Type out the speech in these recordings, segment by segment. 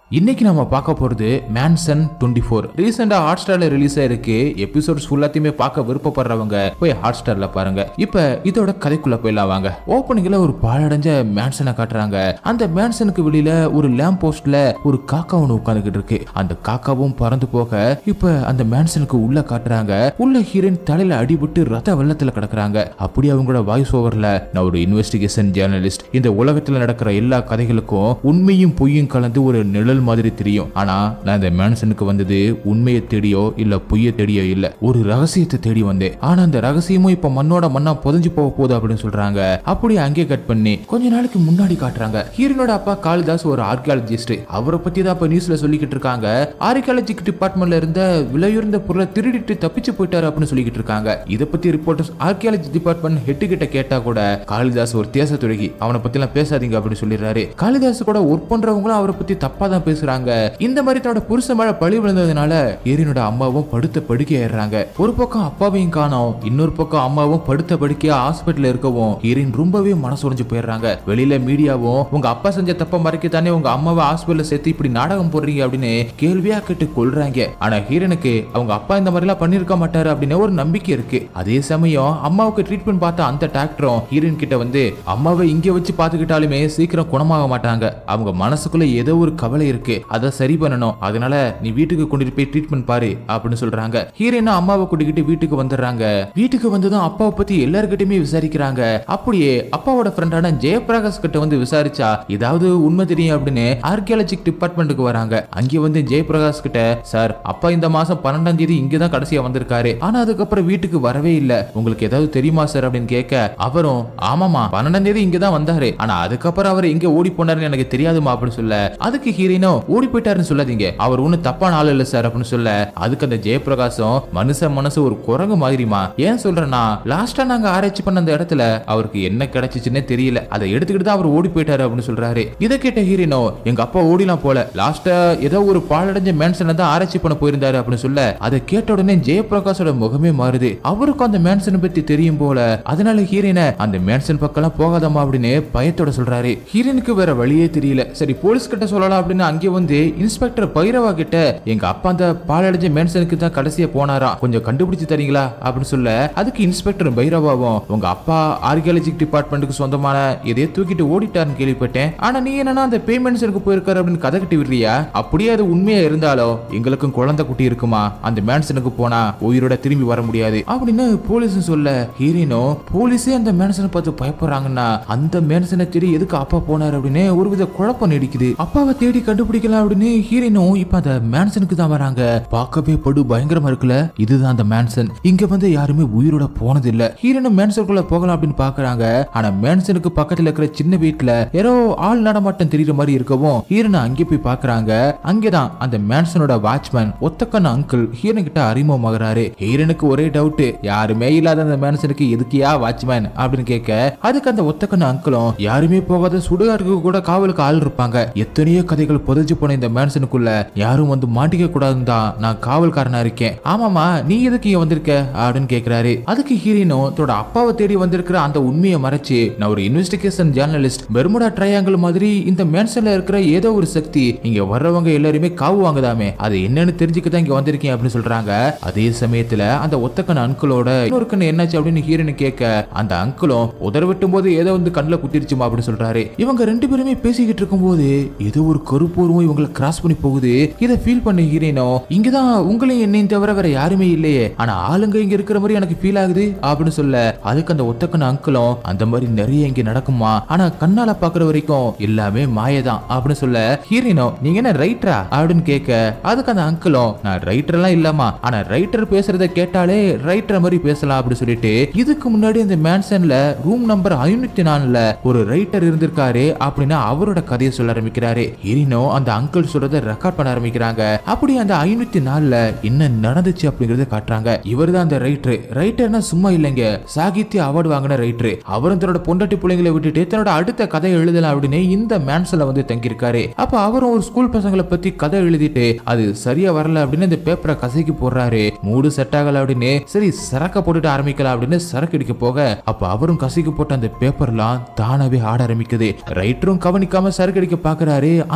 இன்னைக்கு நம்ம பார்க்க போறது மேன்சன் டுவெண்ட்டி ஃபோர் ரீசெண்டா ஹாட் ஸ்டார்ல ரிலீஸ் ஆயிருக்கு எபிசோட்ஸ் ஃபுல்லாத்தையுமே பார்க்க விருப்பப்படுறவங்க போய் ஹாட் ஸ்டார்ல பாருங்க இப்ப இதோட கதைக்குள்ள போயிடலாம் வாங்க ஓப்பனிங்ல ஒரு பாழடைஞ்ச மேன்சனை காட்டுறாங்க அந்த மேன்சனுக்கு வெளியில ஒரு லேம்ப் போஸ்ட்ல ஒரு காக்கா ஒன்று உட்காந்துக்கிட்டு இருக்கு அந்த காக்காவும் பறந்து போக இப்ப அந்த மேன்சனுக்கு உள்ள காட்டுறாங்க உள்ள ஹீரோயின் தலையில அடிபட்டு ரத்த வெள்ளத்துல கிடக்குறாங்க அப்படி அவங்களோட வாய்ஸ் ஓவர்ல நான் ஒரு இன்வெஸ்டிகேஷன் ஜேர்னலிஸ்ட் இந்த உலகத்துல நடக்கிற எல்லா கதைகளுக்கும் உண்மையும் பொய்யும் கலந்து ஒரு நிழல் மாதிரி தெரியும் ஆனா நான் இந்த மேன்சனுக்கு வந்தது உண்மையை தேடியோ இல்ல பொய்யை தேடியோ இல்ல ஒரு ரகசியத்தை தேடி வந்தேன் ஆனா அந்த ரகசியமும் இப்ப மண்ணோட மண்ணா புதஞ்சு போக போகுது அப்படின்னு சொல்றாங்க அப்படியே அங்கே கட் பண்ணி கொஞ்ச நாளைக்கு முன்னாடி காட்டுறாங்க ஹீரோனோட அப்பா காளிதாஸ் ஒரு ஆர்கியாலஜிஸ்ட் அவரை பத்தி தான் இப்ப நியூஸ்ல சொல்லிக்கிட்டு இருக்காங்க ஆர்கியாலஜிக் டிபார்ட்மெண்ட்ல இருந்த விலையுறந்த பொருளை திருடிட்டு தப்பிச்சு போயிட்டாரு அப்படின்னு சொல்லிக்கிட்டு இருக்காங்க இதை பத்தி ரிப்போர்ட்டர்ஸ் ஆர்கியாலஜி டிபார்ட்மெண்ட் ஹெட்டு கிட்ட கேட்டா கூட காளிதாஸ் ஒரு தேச துறகி அவனை பத்தி எல்லாம் பேசாதீங்க அப்படின்னு சொல்லிடுறாரு காளிதாஸ் கூட ஒர்க் பண்றவங்களும் அவரை பத்தி தப்பா தான் பேசுறாங்க இந்த மாதிரி தன்னோட புருஷ மேல பழி விழுந்ததுனால ஏரியனோட அம்மாவும் படுத்த படுக்கை ஆயிடுறாங்க ஒரு பக்கம் அப்பாவையும் காணோம் இன்னொரு பக்கம் அம்மாவும் படுத்த படுக்கையா ஹாஸ்பிட்டல்ல இருக்கவும் ஹீரோயின் ரொம்பவே மனசுடைஞ்சு போயிடுறாங்க வெளியில மீடியாவும் உங்க அப்பா செஞ்ச தப்ப மறைக்க தானே உங்க அம்மாவை ஹாஸ்பிட்டல்ல சேர்த்து இப்படி நாடகம் போடுறீங்க அப்படின்னு கேள்வியா கேட்டு கொள்றாங்க ஆனா ஹீரனுக்கு அவங்க அப்பா இந்த மாதிரி எல்லாம் பண்ணிருக்க மாட்டாரு அப்படின்னு ஒரு நம்பிக்கை இருக்கு அதே சமயம் அம்மாவுக்கு ட்ரீட்மெண்ட் பார்த்த அந்த டாக்டரும் ஹீரோயின் கிட்ட வந்து அம்மாவை இங்க வச்சு பாத்துக்கிட்டாலுமே சீக்கிரம் குணமாக மாட்டாங்க அவங்க மனசுக்குள்ள ஏதோ ஒரு கவலை இருக்கு அதை சரி பண்ணணும் அதனால நீ வீட்டுக்கு கொண்டு போய் ட்ரீட்மெண்ட் பாரு அப்படின்னு சொல்றாங்க ஹீரோயினா அம்மாவை கூட்டிக்கிட்டு வீட்டுக்கு வந்துடுறாங்க வீட்டுக்கு வந்ததும் அப்பாவை பத்தி எல்லார்கிட்டயுமே விசாரிக்கிறாங்க அப்படியே அப்பாவோட ஃப்ரெண்டான ஜெயபிரகாஷ் கிட்ட வந்து விசாரிச்சா ஏதாவது உண்மை தெரியும் அப்படின்னு ஆர்கியாலஜிக் டிபார்ட்மெண்ட்டுக்கு வராங்க அங்கே வந்து ஜெயபிரகாஷ் கிட்ட சார் அப்பா இந்த மாசம் பன்னெண்டாம் தேதி இங்க தான் கடைசியா வந்திருக்காரு ஆனா அதுக்கப்புறம் வீட்டுக்கு வரவே இல்ல உங்களுக்கு ஏதாவது தெரியுமா சார் அப்படின்னு கேட்க அவரும் ஆமாமா பன்னெண்டாம் தேதி இங்க தான் வந்தாரு ஆனா அதுக்கப்புறம் அவர் எங்க ஓடி போனாருன்னு எனக்கு தெரியாதுமா அப்படின்னு சொல்ல அதுக்கு ஹீரோயினோ ஓடி போயிட்டாருன்னு சொல்லாதீங்க அவர் ஒன்னும் தப்பான ஆள் இல்ல சார் அப்படின்னு சொல்ல அதுக்கு அந்த ஜெயபிரகாசம் மனுஷ மனசு ஒரு குரங்கு மாதிரிமா ஏன் சொல்றேன்னா லாஸ்டா நாங்க ஆராய்ச்சி பண்ண அந்த இடத்துல அவருக்கு என்ன கிடைச்சிச்சுன்னே தெரியல அதை எடுத்துக்கிட்டு தான் அவர் ஓடி போயிட்டாரு அப்படின்னு சொல்றாரு இதை கேட்ட ஹீரோயினோ எங்க அப்பா ஓடிலாம் போல லாஸ்டா ஏதோ ஒரு பாழடைஞ்ச மேன்சனை தான் ஆராய்ச்சி பண்ண போயிருந்தாரு அப்படின்னு சொல்ல அதை கேட்ட உடனே ஜெயபிரகாஷோட முகமே மாறுது அவருக்கும் அந்த மேன்சனை பத்தி தெரியும் போல அதனால ஹீரோயினை அந்த மேன்சன் பக்கம்லாம் போகாதம்மா அப்படின்னு பயத்தோட சொல்றாரு ஹீரோனுக்கு வேற வழியே தெரியல சரி போலீஸ் கிட்ட சொல்லலாம் அப்படின்னு அங்கே வந்து இன்ஸ்பெக்டர் பைரவா கிட்ட எங்க அப்பா அந்த பாலடைஞ்ச மேன்சனுக்கு தான் கடைசியா போனாராம் கொஞ்சம் கண்டுபிடிச்சு தரீங்களா அப்படின்னு சொல்ல அதுக்கு இன்ஸ்பெக்டர் பைரவாவும் உங்க அப்பா ஆர்கியாலஜிக் டிபார்ட்மெண்ட்டுக்கு சொந்தமான எதையோ தூக்கிட்டு ஓடிட்டாருன்னு கேள்விப்பட்டேன் ஆனா நீ என்னன்னா அந்த பேமெண்ட்ஸனுக்கு போயிருக்காரு அப்படின்னு கதை கட்டி விடுறியா அப்படியே அது உண்மையா இருந்தாலும் எங்களுக்கும் குழந்தை குட்டி இருக்குமா அந்த மேன்சனுக்கு போனா உயிரோட திரும்பி வர முடியாது அப்படின்னு போலீஸ் சொல்ல ஹீரோனோ போலீஸே அந்த மேன்சனை பார்த்து பயப்படுறாங்கன்னா அந்த மேன்சனை தேடி எதுக்கு அப்பா போனாரு அப்படின்னு ஒருவித குழப்பம் நீடிக்குது அப்பாவை தேடி கண்டுபிடிக்கலாம் அப்படின்னு ஹீரோனும் இப்ப அந்த மேன்சனுக்கு தான் வராங்க பார்க்கவே படு பயங்கரமா இருக்குல்ல இதுதான் அந்த மேன்சன் இங்க வந்து யாருமே உயிரோட போனது இல்ல ஹீரோனும் மேன்சனுக்குள்ள போகலாம் அப்படின்னு பாக்குறாங்க ஆனா மேன்சனுக்கு பக்கத்துல இருக்கிற சின்ன வீட்டுல யாரோ ஆள் நடமாட்டம் தெரியுற மாதிரி இருக்கவும் ஹீரோனை அங்கே போய் பாக்குறாங்க அங்கேதான் அந்த மேன்சனோட வாட்ச்மேன் ஒத்தக்கண்ண அங்கிள் ஹீரோன் கிட்ட அறிமுகமாகறாரு ஹீரோனுக்கு ஒரே டவுட் யாருமே இல்லாத அந்த மேன்சனுக்கு எதுக்கியா வாட்ச்மேன் அப்படின்னு கேட்க அதுக்கு அந்த ஒத்தக்கண்ண அங்கிளும் யாருமே போகாத சுடுகாட்டுக்கு கூட காவலுக்கு ஆள் இருப்பாங்க எத்தனையோ கதைகள் புதைஞ்சு போன இந்த மேன்சனுக்குள்ள யாரும் வந்து மாட்டிக்க கூடாதுன்னு தான் நான் காவல்காரனா இருக்கேன் ஆமாமா நீ எதுக்கு இங்க வந்திருக்க அப்படின்னு கேக்குறாரு அதுக்கு ஹீரோனும் தன்னோட அப்பாவை தேடி வந்திருக்கிற அந்த உண்மையை மறைச்சு நான் ஒரு இன்வெஸ்டிகேஷன் ஜேர்னலிஸ்ட் பெர்முடா ட்ரையாங்கிள் மாதிரி இந்த மேன்சன்ல இருக்கிற ஏதோ ஒரு சக்தி இங்க வர்றவங்க எல்லாருமே காவு வாங்குதாமே அது என்னன்னு தெரிஞ்சுக்க தான் இங்க வந்திருக்கேன் அப்படின்னு சொல்றாங்க அதே சமயத்துல அந்த ஒத்தக்கன் அங்கிளோட இன்னொரு கண்ணு என்னாச்சு அப்படின்னு ஹீரோனு கேட்க அந்த அங்கிளும் உதற வெட்டும் போது ஏதோ வந்து கண்ணில் குத்திருச்சுமா அப்படின்னு சொல்றாரு இவங்க ரெண்டு பேருமே பேசிக்கிட்டு இருக்கும்போது ஏதோ ஒரு கருப்பூர்வம் இவங்களை கிராஸ் பண்ணி போகுது இதை ஃபீல் பண்ண ஹீரோனோ இங்கதான் உங்களையும் என்னையும் தவிர வேற யாருமே இல்லையே ஆனா ஆளுங்க இங்க இருக்கிற மாதிரி எனக்கு ஃபீல் ஆகுது அப்படின்னு சொல்ல அதுக்கு அந்த ஒத்தக்கன் அங்கிளும் அந்த மாதிரி நிறைய இங்க நடக்குமா ஆனா கண்ணால பாக்குற வரைக்கும் எல்லாமே மாயதான் அப்படின்னு சொல்ல ஹீரோனோ நீங்க என்ன ரைட்டரா அப்படின்னு கேட்க அதுக்கு அந்த அங்கிளும் நான் ரைட்டர் எல்லாம் இல்லாமா ஆனா ரைட்டர் பேசுறத கேட்டாலே ரைட்டர் மாதிரி பேசலாம் அப்படின்னு சொல்லிட்டு இதுக்கு முன்னாடி அந்த மேன்சன்ல ரூம் நம்பர் ஐநூத்தி நாலுல ஒரு ரைட்டர் இருந்திருக்காரு அப்படின்னு அவரோட கதையை சொல்ல ஆரம்பிக்கிறாரு ஹீரோனோ அந்த அங்கிள் சொல்றத ரெக்கார்ட் பண்ண ஆரம்பிக்கிறாங்க அப்படி அந்த ஐநூத்தி நாலுல என்ன நடந்துச்சு அப்படிங்கறத காட்டுறாங்க இவர் தான் அந்த ரைட்டர் ரைட்டர்னா சும்மா இல்லைங்க சாகித்ய அவார்டு வாங்கின ரைட்டர் அவரும் தன்னோட பொண்டாட்டி பிள்ளைங்களை விட்டுட்டு தன்னோட அடுத்த கதை எழுதலாம் அப்படின்னு இந்த மேன்சன்ல வந்து தங்கியிருக்காரு அப்ப அவரும் ஒரு ஸ்கூல் பசங்களை பத்தி கதை எழுதிட்டு அது சரியா வரல அப்படின்னு இந்த பேப்பரை கசைக்கு போடுறாரு மூடு செட் ஆகல அப்படின்னு சரி சரக்க போட்டுட்டு ஆரம்பிக்கலாம் அப்படின்னு சரக்கு அடிக்க போக அப்ப அவரும் கசைக்கு போட்ட அந்த பேப்பர்லாம் தானாவே ஆட ஆரம்பிக்குது ரைட்டரும் கவனிக்காம சரக்கு அடிக்க பாக்குறாரு அந்த நேரத்துல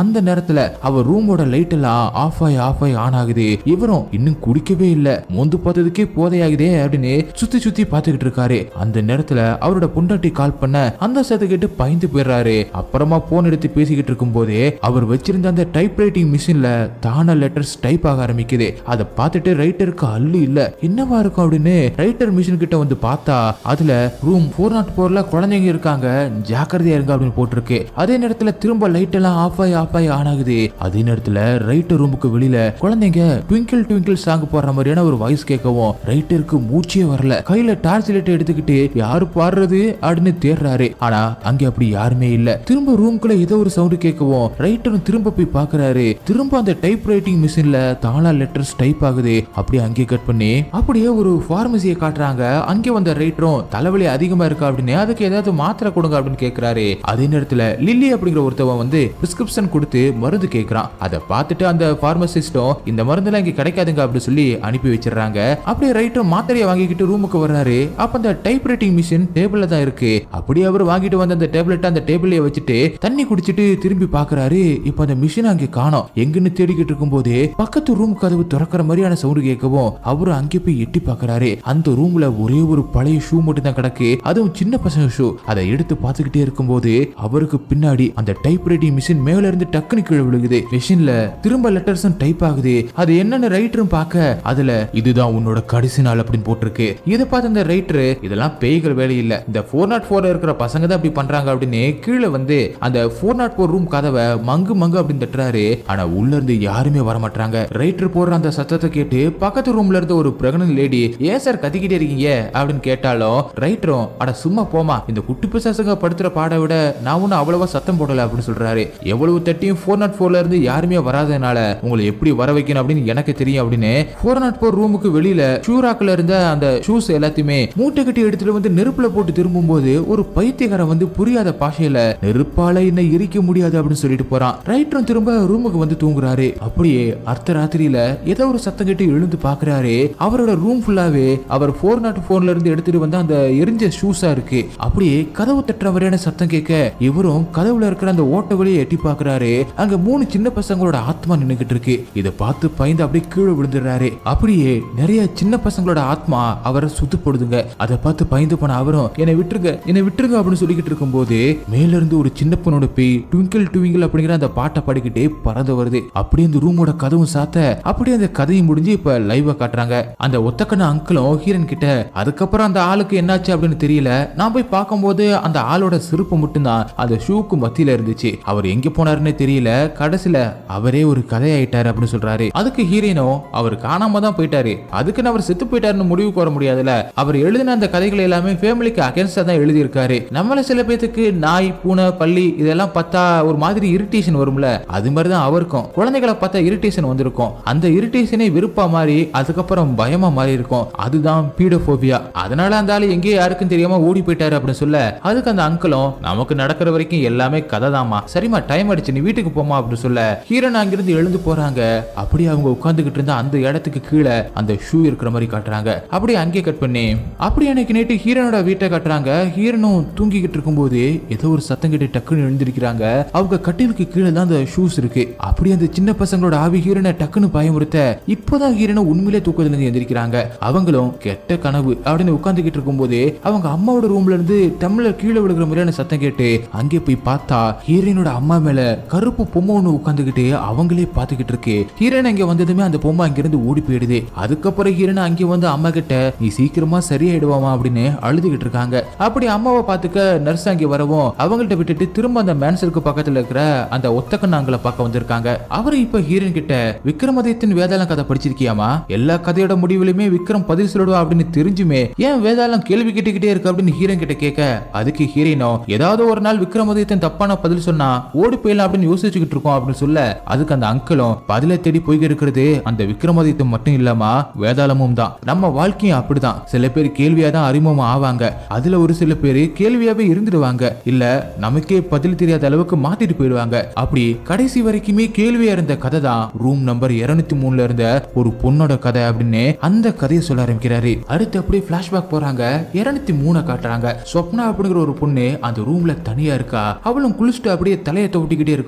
நேரத்துல அவர் ரூமோட லைட் எல்லாம் ஆஃப் ஆகி ஆஃப் ஆகி ஆன் ஆகுது இவரும் இன்னும் குடிக்கவே இல்ல மோந்து பார்த்ததுக்கே போதையாகுதே அப்படின்னு சுத்தி சுத்தி பார்த்துக்கிட்டு இருக்காரு அந்த நேரத்துல அவரோட பொண்டாட்டி கால் பண்ண அந்த சத்தம் கேட்டு பயந்து போயிடுறாரு அப்புறமா போன் எடுத்து பேசிக்கிட்டு இருக்கும் போதே அவர் வச்சிருந்த அந்த டைப் ரைட்டிங் மிஷின்ல தான லெட்டர்ஸ் டைப் ஆக ஆரம்பிக்குது அதை பார்த்துட்டு ரைட்டருக்கு அல்லு இல்ல என்னவா இருக்கும் அப்படின்னு ரைட்டர் மிஷின் கிட்ட வந்து பார்த்தா அதுல ரூம் ஃபோர் நாட் ஃபோர்ல குழந்தைங்க இருக்காங்க ஜாக்கிரதையா இருங்க அப்படின்னு போட்டிருக்கு அதே நேரத்துல திரும்ப லைட் எல்லாம் ஆஃப் ஆகி ஆஃப் ஆகி ஆன் ஆகுது அதே நேரத்துல ரைட்டர் ரூமுக்கு வெளியில குழந்தைங்க ட்விங்கிள் ட்விங்கிள் சாங் போடுற மாதிரியான ஒரு வாய்ஸ் கேட்கவும் ரைட்டருக்கு மூச்சே வரல கையில டார்ச் லைட் எடுத்துக்கிட்டு யாரு பாடுறது அப்படின்னு தேடுறாரு ஆனா அங்க அப்படி யாருமே இல்ல திரும்ப ரூம்குள்ள ஏதோ ஒரு சவுண்ட் கேட்கவும் ரைட்டரும் திரும்ப போய் பாக்குறாரு திரும்ப அந்த டைப் ரைட்டிங் மிஷின்ல தாளா லெட்டர்ஸ் டைப் ஆகுது அப்படியே அங்கே கட் பண்ணி அப்படியே ஒரு ஃபார்மசியை காட்டுறாங்க அங்கே வந்த ரைட்டரும் தலைவலி அதிகமா இருக்கா அப்படின்னு அதுக்கு ஏதாவது மாத்திரை கொடுங்க அப்படின்னு கேக்குறாரு அதே நேரத்துல லில்லி அப்படிங்கிற ஒருத்தவன் வந்து பிரிஸ்கிரிப்ஷன் கொடுத்து மருந்து கேக்குறான் அதை பார்த்துட்டு அந்த பார்மசிஸ்டும் இந்த மருந்தெல்லாம் இங்க கிடைக்காதுங்க அப்படின்னு சொல்லி அனுப்பி வச்சிடுறாங்க அப்படியே ரைட்டர் மாத்திரையை வாங்கிக்கிட்டு ரூமுக்கு வர்றாரு அப்ப அந்த டைப் ரைட்டிங் மிஷின் டேபிள்ல தான் இருக்கு அப்படியே அவர் வாங்கிட்டு வந்த அந்த டேப்லெட் அந்த டேபிளே வச்சுட்டு தண்ணி குடிச்சிட்டு திரும்பி பாக்குறாரு இப்ப அந்த மிஷின் அங்கே காணோம் எங்கன்னு தேடிக்கிட்டு இருக்கும்போது பக்கத்து ரூம் கதவு திறக்கிற மாதிரியான சவுண்டு கேட்கவும் அவரு அங்கே போய் எட்டி பாக்குறாரு அந்த ரூம்ல ஒரே ஒரு பழைய ஷூ மட்டும் தான் கிடக்கு அதுவும் சின்ன பசங்க ஷூ அதை எடுத்து பார்த்துக்கிட்டே இருக்கும்போது அவருக்கு பின்னாடி அந்த டைப் ரைட்டிங் மிஷின் மேல இருந்து டக்குனு கீழே விழுகுது மிஷின்ல திரும்ப லெட்டர்ஸும் டைப் ஆகுது அது என்னன்னு ரைட்டரும் பார்க்க அதுல இதுதான் உன்னோட கடைசி நாள் அப்படின்னு போட்டிருக்கு இதை பார்த்து அந்த ரைட்டரு இதெல்லாம் பேய்கள் வேலை இல்ல இந்த ஃபோர் நாட் ஃபோர் இருக்கிற பசங்க தான் அப்படி பண்றாங்க அப்படின்னு கீழே வந்து அந்த ஃபோர் நாட் ஃபோர் ரூம் கதவை மங்கு மங்கு அப்படின்னு தட்டுறாரு ஆனா உள்ள இருந்து யாருமே வர மாட்டாங்க ரைட்டர் போடுற அந்த சத்தத்தை கேட்டு பக்கத்து ரூம்ல இருந்த ஒரு பிரெக்னன்ட் லேடி ஏன் சார் கத்திக்கிட்டே இருக்கீங்க அப்படின்னு கேட்டாலும் ரைட்டரும் அட சும்மா போமா இந்த குட்டி பிசாசுங்க படுத்துற பாட விட நான் ஒன்னும் அவ்வளவா சத்தம் போடல அப்படின்னு சொல்றாரு எவ்வளவு தட்டியும் ஃபோர் நாட் ஃபோர்ல இருந்து யாருமே வராதனால உங்களை எப்படி வர வைக்கணும் அப்படின்னு எனக்கு தெரியும் அப்படின்னு ஃபோர் நாட் ஃபோர் ரூமுக்கு வெளியில ஷூராக்குல இருந்த அந்த ஷூஸ் எல்லாத்தையுமே மூட்டை கட்டி எடுத்துட்டு வந்து நெருப்புல போட்டு திரும்பும் போது ஒரு பைத்தியக்காரன் வந்து புரியாத பாஷையில நெருப்பால என்ன எரிக்க முடியாது அப்படின்னு சொல்லிட்டு போறான் ரைட்டரும் திரும்ப ரூமுக்கு வந்து தூங்குறாரு அப்படியே அர்த்த ராத்திரியில ஏதோ ஒரு சத்தம் கேட்டு எழுந்து பாக்குறாரு அவரோட ரூம் ஃபுல்லாவே அவர் ஃபோர் நாட் போன்ல இருந்து எடுத்துட்டு வந்த அந்த எரிஞ்ச ஷூஸா இருக்கு அப்படியே கதவு தட்டுற வரையான சத்தம் கேட்க இவரும் கதவுல இருக்கிற அந்த ஓட்ட வழியை எட்டி பாக்குறாரு அங்க மூணு சின்ன பசங்களோட ஆத்மா நின்னுகிட்டு இருக்கு இதை பார்த்து பயந்து அப்படியே கீழே விழுந்துடுறாரு அப்படியே நிறைய சின்ன பசங்களோட ஆத்மா அவரை சுத்து போடுதுங்க அதை பார்த்து பயந்து போன அவரும் என்னை விட்டுருங்க என்னை விட்டுருங்க அப்படின்னு சொல்லிக்கிட்டு இருக்கும்போது மேல இருந்து ஒரு சின்ன பொண்ணோட பேய் ட்விங்கிள் ட்விங்கிள் அப்படிங்கிற அந்த பாட்டை பாடிக்கிட்டே பறந்து வருது அப்படியே அந்த ரூமோட கதவும் சாத்த அப்படியே அந்த கதையும் முடிஞ்சு இப்ப லைவா காட்டுறாங்க அந்த ஒத்தக்கண்ண அங்கிளும் ஹீரன் கிட்ட அதுக்கப்புறம் அந்த ஆளுக்கு என்னாச்சு அப்படின்னு தெரியல நான் போய் பார்க்கும்போது அந்த ஆளோட செருப்பு மட்டும்தான் அந்த ஷூக்கு மத்தியில இருந்துச்சு அவர் எங்க போனாருன்னே தெரியல கடைசியில அவரே ஒரு கதையாயிட்டாரு அப்படின்னு சொல்றாரு அதுக்கு ஹீரோயினும் அவர் காணாம தான் போயிட்டாரு அதுக்குன்னு அவர் செத்து போயிட்டாருன்னு முடிவுக்கு வர முடியாதுல்ல அவர் எழுதின அந்த கதைகள் எல்லாமே ஃபேமிலிக்கு அகேன்ஸ்டா தான் எழுதியிருக்காரு நம்மள சில பேத்துக்கு நாய் பூனை பள்ளி இதெல்லாம் பார்த்தா ஒரு மாதிரி இரிட்டேஷன் வரும்ல அது மாதிரி தான் அவருக்கும் குழந்தைகளை பார்த்தா இரிட்டேஷன் வந்திருக்கும் அந்த இரிட்டேஷனே விருப்பா மாறி அதுக்கப்புறம் பயமா மாறி இருக்கும் அதுதான் பீடோபோபியா அதனால அந்த ஆளு எங்கேயும் யாருக்கும் தெரியாம ஓடி போயிட்டாரு அப்படின்னு சொல்ல அதுக்கு அந்த அங்கிளும் நமக்கு நடக்கிற வரைக்கும் எல்லாமே கதை தாமா சரிம்மா டைம் ஆயிடுச்சு நீ வீட்டுக்கு போமா அப்படின்னு சொல்ல ஹீரன் அங்கிருந்து எழுந்து போறாங்க அப்படியே அவங்க உட்கார்ந்துகிட்டு இருந்த அந்த இடத்துக்கு கீழே அந்த ஷூ இருக்கிற மாதிரி காட்டுறாங்க அப்படியே அங்கேயே கட் பண்ணி அப்படி அன்னைக்கு நைட்டு ஹீரனோட வீட்டை காட்டுறாங்க ஹீரனும் தூங்கிக்கிட்டு இருக்கும்போது ஏதோ ஒரு சத்தம் கேட்டு டக்குன்னு எழுந்திருக்கிறாங்க அவங்க கட்டிலுக்கு கீழே தான் அந்த ஷூஸ் இருக்கு அப்படியே அந்த சின்ன பசங்களோட ஆவி ஹீரனை டக்குன்னு பயமுறுத்த இப்போதான் ஹீரனை உண்மையிலே தூக்கத்துல இருந்து எந்திரிக்கிறாங்க அவங்களும் கெட்ட கனவு அப்படின்னு உட்கார்ந்துகிட்டு இருக்கும்போது அவங்க அம்மாவோட ரூம்ல இருந்து டம்ளர் கீழே விழுகிற மாதிரியான சத்தம் கேட்டு அங்கே போய் பார்த்தா ஹீரோயினோட அம்மா மேல கருப்பு பொம்மை ஒண்ணு உட்காந்துக்கிட்டு அவங்களே பார்த்துக்கிட்டு இருக்கு ஹீரோயின் அங்க வந்ததுமே அந்த பொம்மை அங்கிருந்து ஓடி போயிடுது அதுக்கப்புறம் ஹீரோயின் அங்கே வந்து அம்மா கிட்ட நீ சீக்கிரமா சரியாயிடுவாமா அப்படின்னு அழுதுகிட்டு இருக்காங்க அப்படி அம்மாவை பார்த்துக்க நர்ஸ் அங்கே வரவும் அவங்கள்ட்ட விட்டுட்டு திரும்ப அந்த மேன்சருக்கு பக்கத்துல இருக்கிற அந்த ஒத்தக்கண்ணாங்களை பார்க்க வந்திருக்காங்க அவரு இப்ப ஹீரோயின் கிட்ட விக்ரமாதித்யன் வேதாளம் கதை படிச்சிருக்கியாமா எல்லா கதையோட முடிவுலையுமே விக்ரம் பதில் சொல்லுவா அப்படின்னு தெரிஞ்சுமே ஏன் வேதாளம் கேள்வி கேட்டுக்கிட்டே இருக்கு அப்படின்னு ஹீரோயின் கிட்ட கேட்க அதுக்கு ஹீரோயினோ ஏதாவது ஒரு நாள் விக்ரமாதித்யன் தப்பான பதில் சொன்னா ஓடி போயிடலாம் அப்படின்னு யோசிச்சுக்கிட்டு இருக்கோம் அப்படின்னு சொல்ல அதுக்கு அந்த அங்கிளும் பதிலை தேடி போய் இருக்கிறது அந்த விக்ரமாதித்யன் மட்டும் இல்லாம வேதாளமும் தான் நம்ம வாழ்க்கையும் அப்படிதான் சில பேர் கேள்வியா தான் அறிமுகம் ஆவாங்க அதுல ஒரு சில பேர் கேள்வியாவே இருந்துடுவாங்க இல்ல நமக்கே பதில் தெரியாத அளவுக்கு மாத்திட்டு போயிடுவாங்க அப்படி கடைசி வரைக்குமே கேள்வியா இருந்த கதை தான் ரூம் நம்பர் இருநூத்தி மூணுல இருந்த ஒரு பொண்ணோட கதை அப்படின்னு அந்த கதையை சொல்ல ஆரம்பிக்கிறாரு அடுத்து அப்படியே பிளாஷ்பேக் போறாங்க இருநூத்தி மூணை காட்டுறாங்க சொப்னா அப்படிங்கிற ஒரு பொண்ணு அந்த ரூம்ல தனியா இருக்கா அவளும் குளிச்சுட்டு அப்படியே தலையை தவிட்டிக்கிட்டே இருக்கும்போது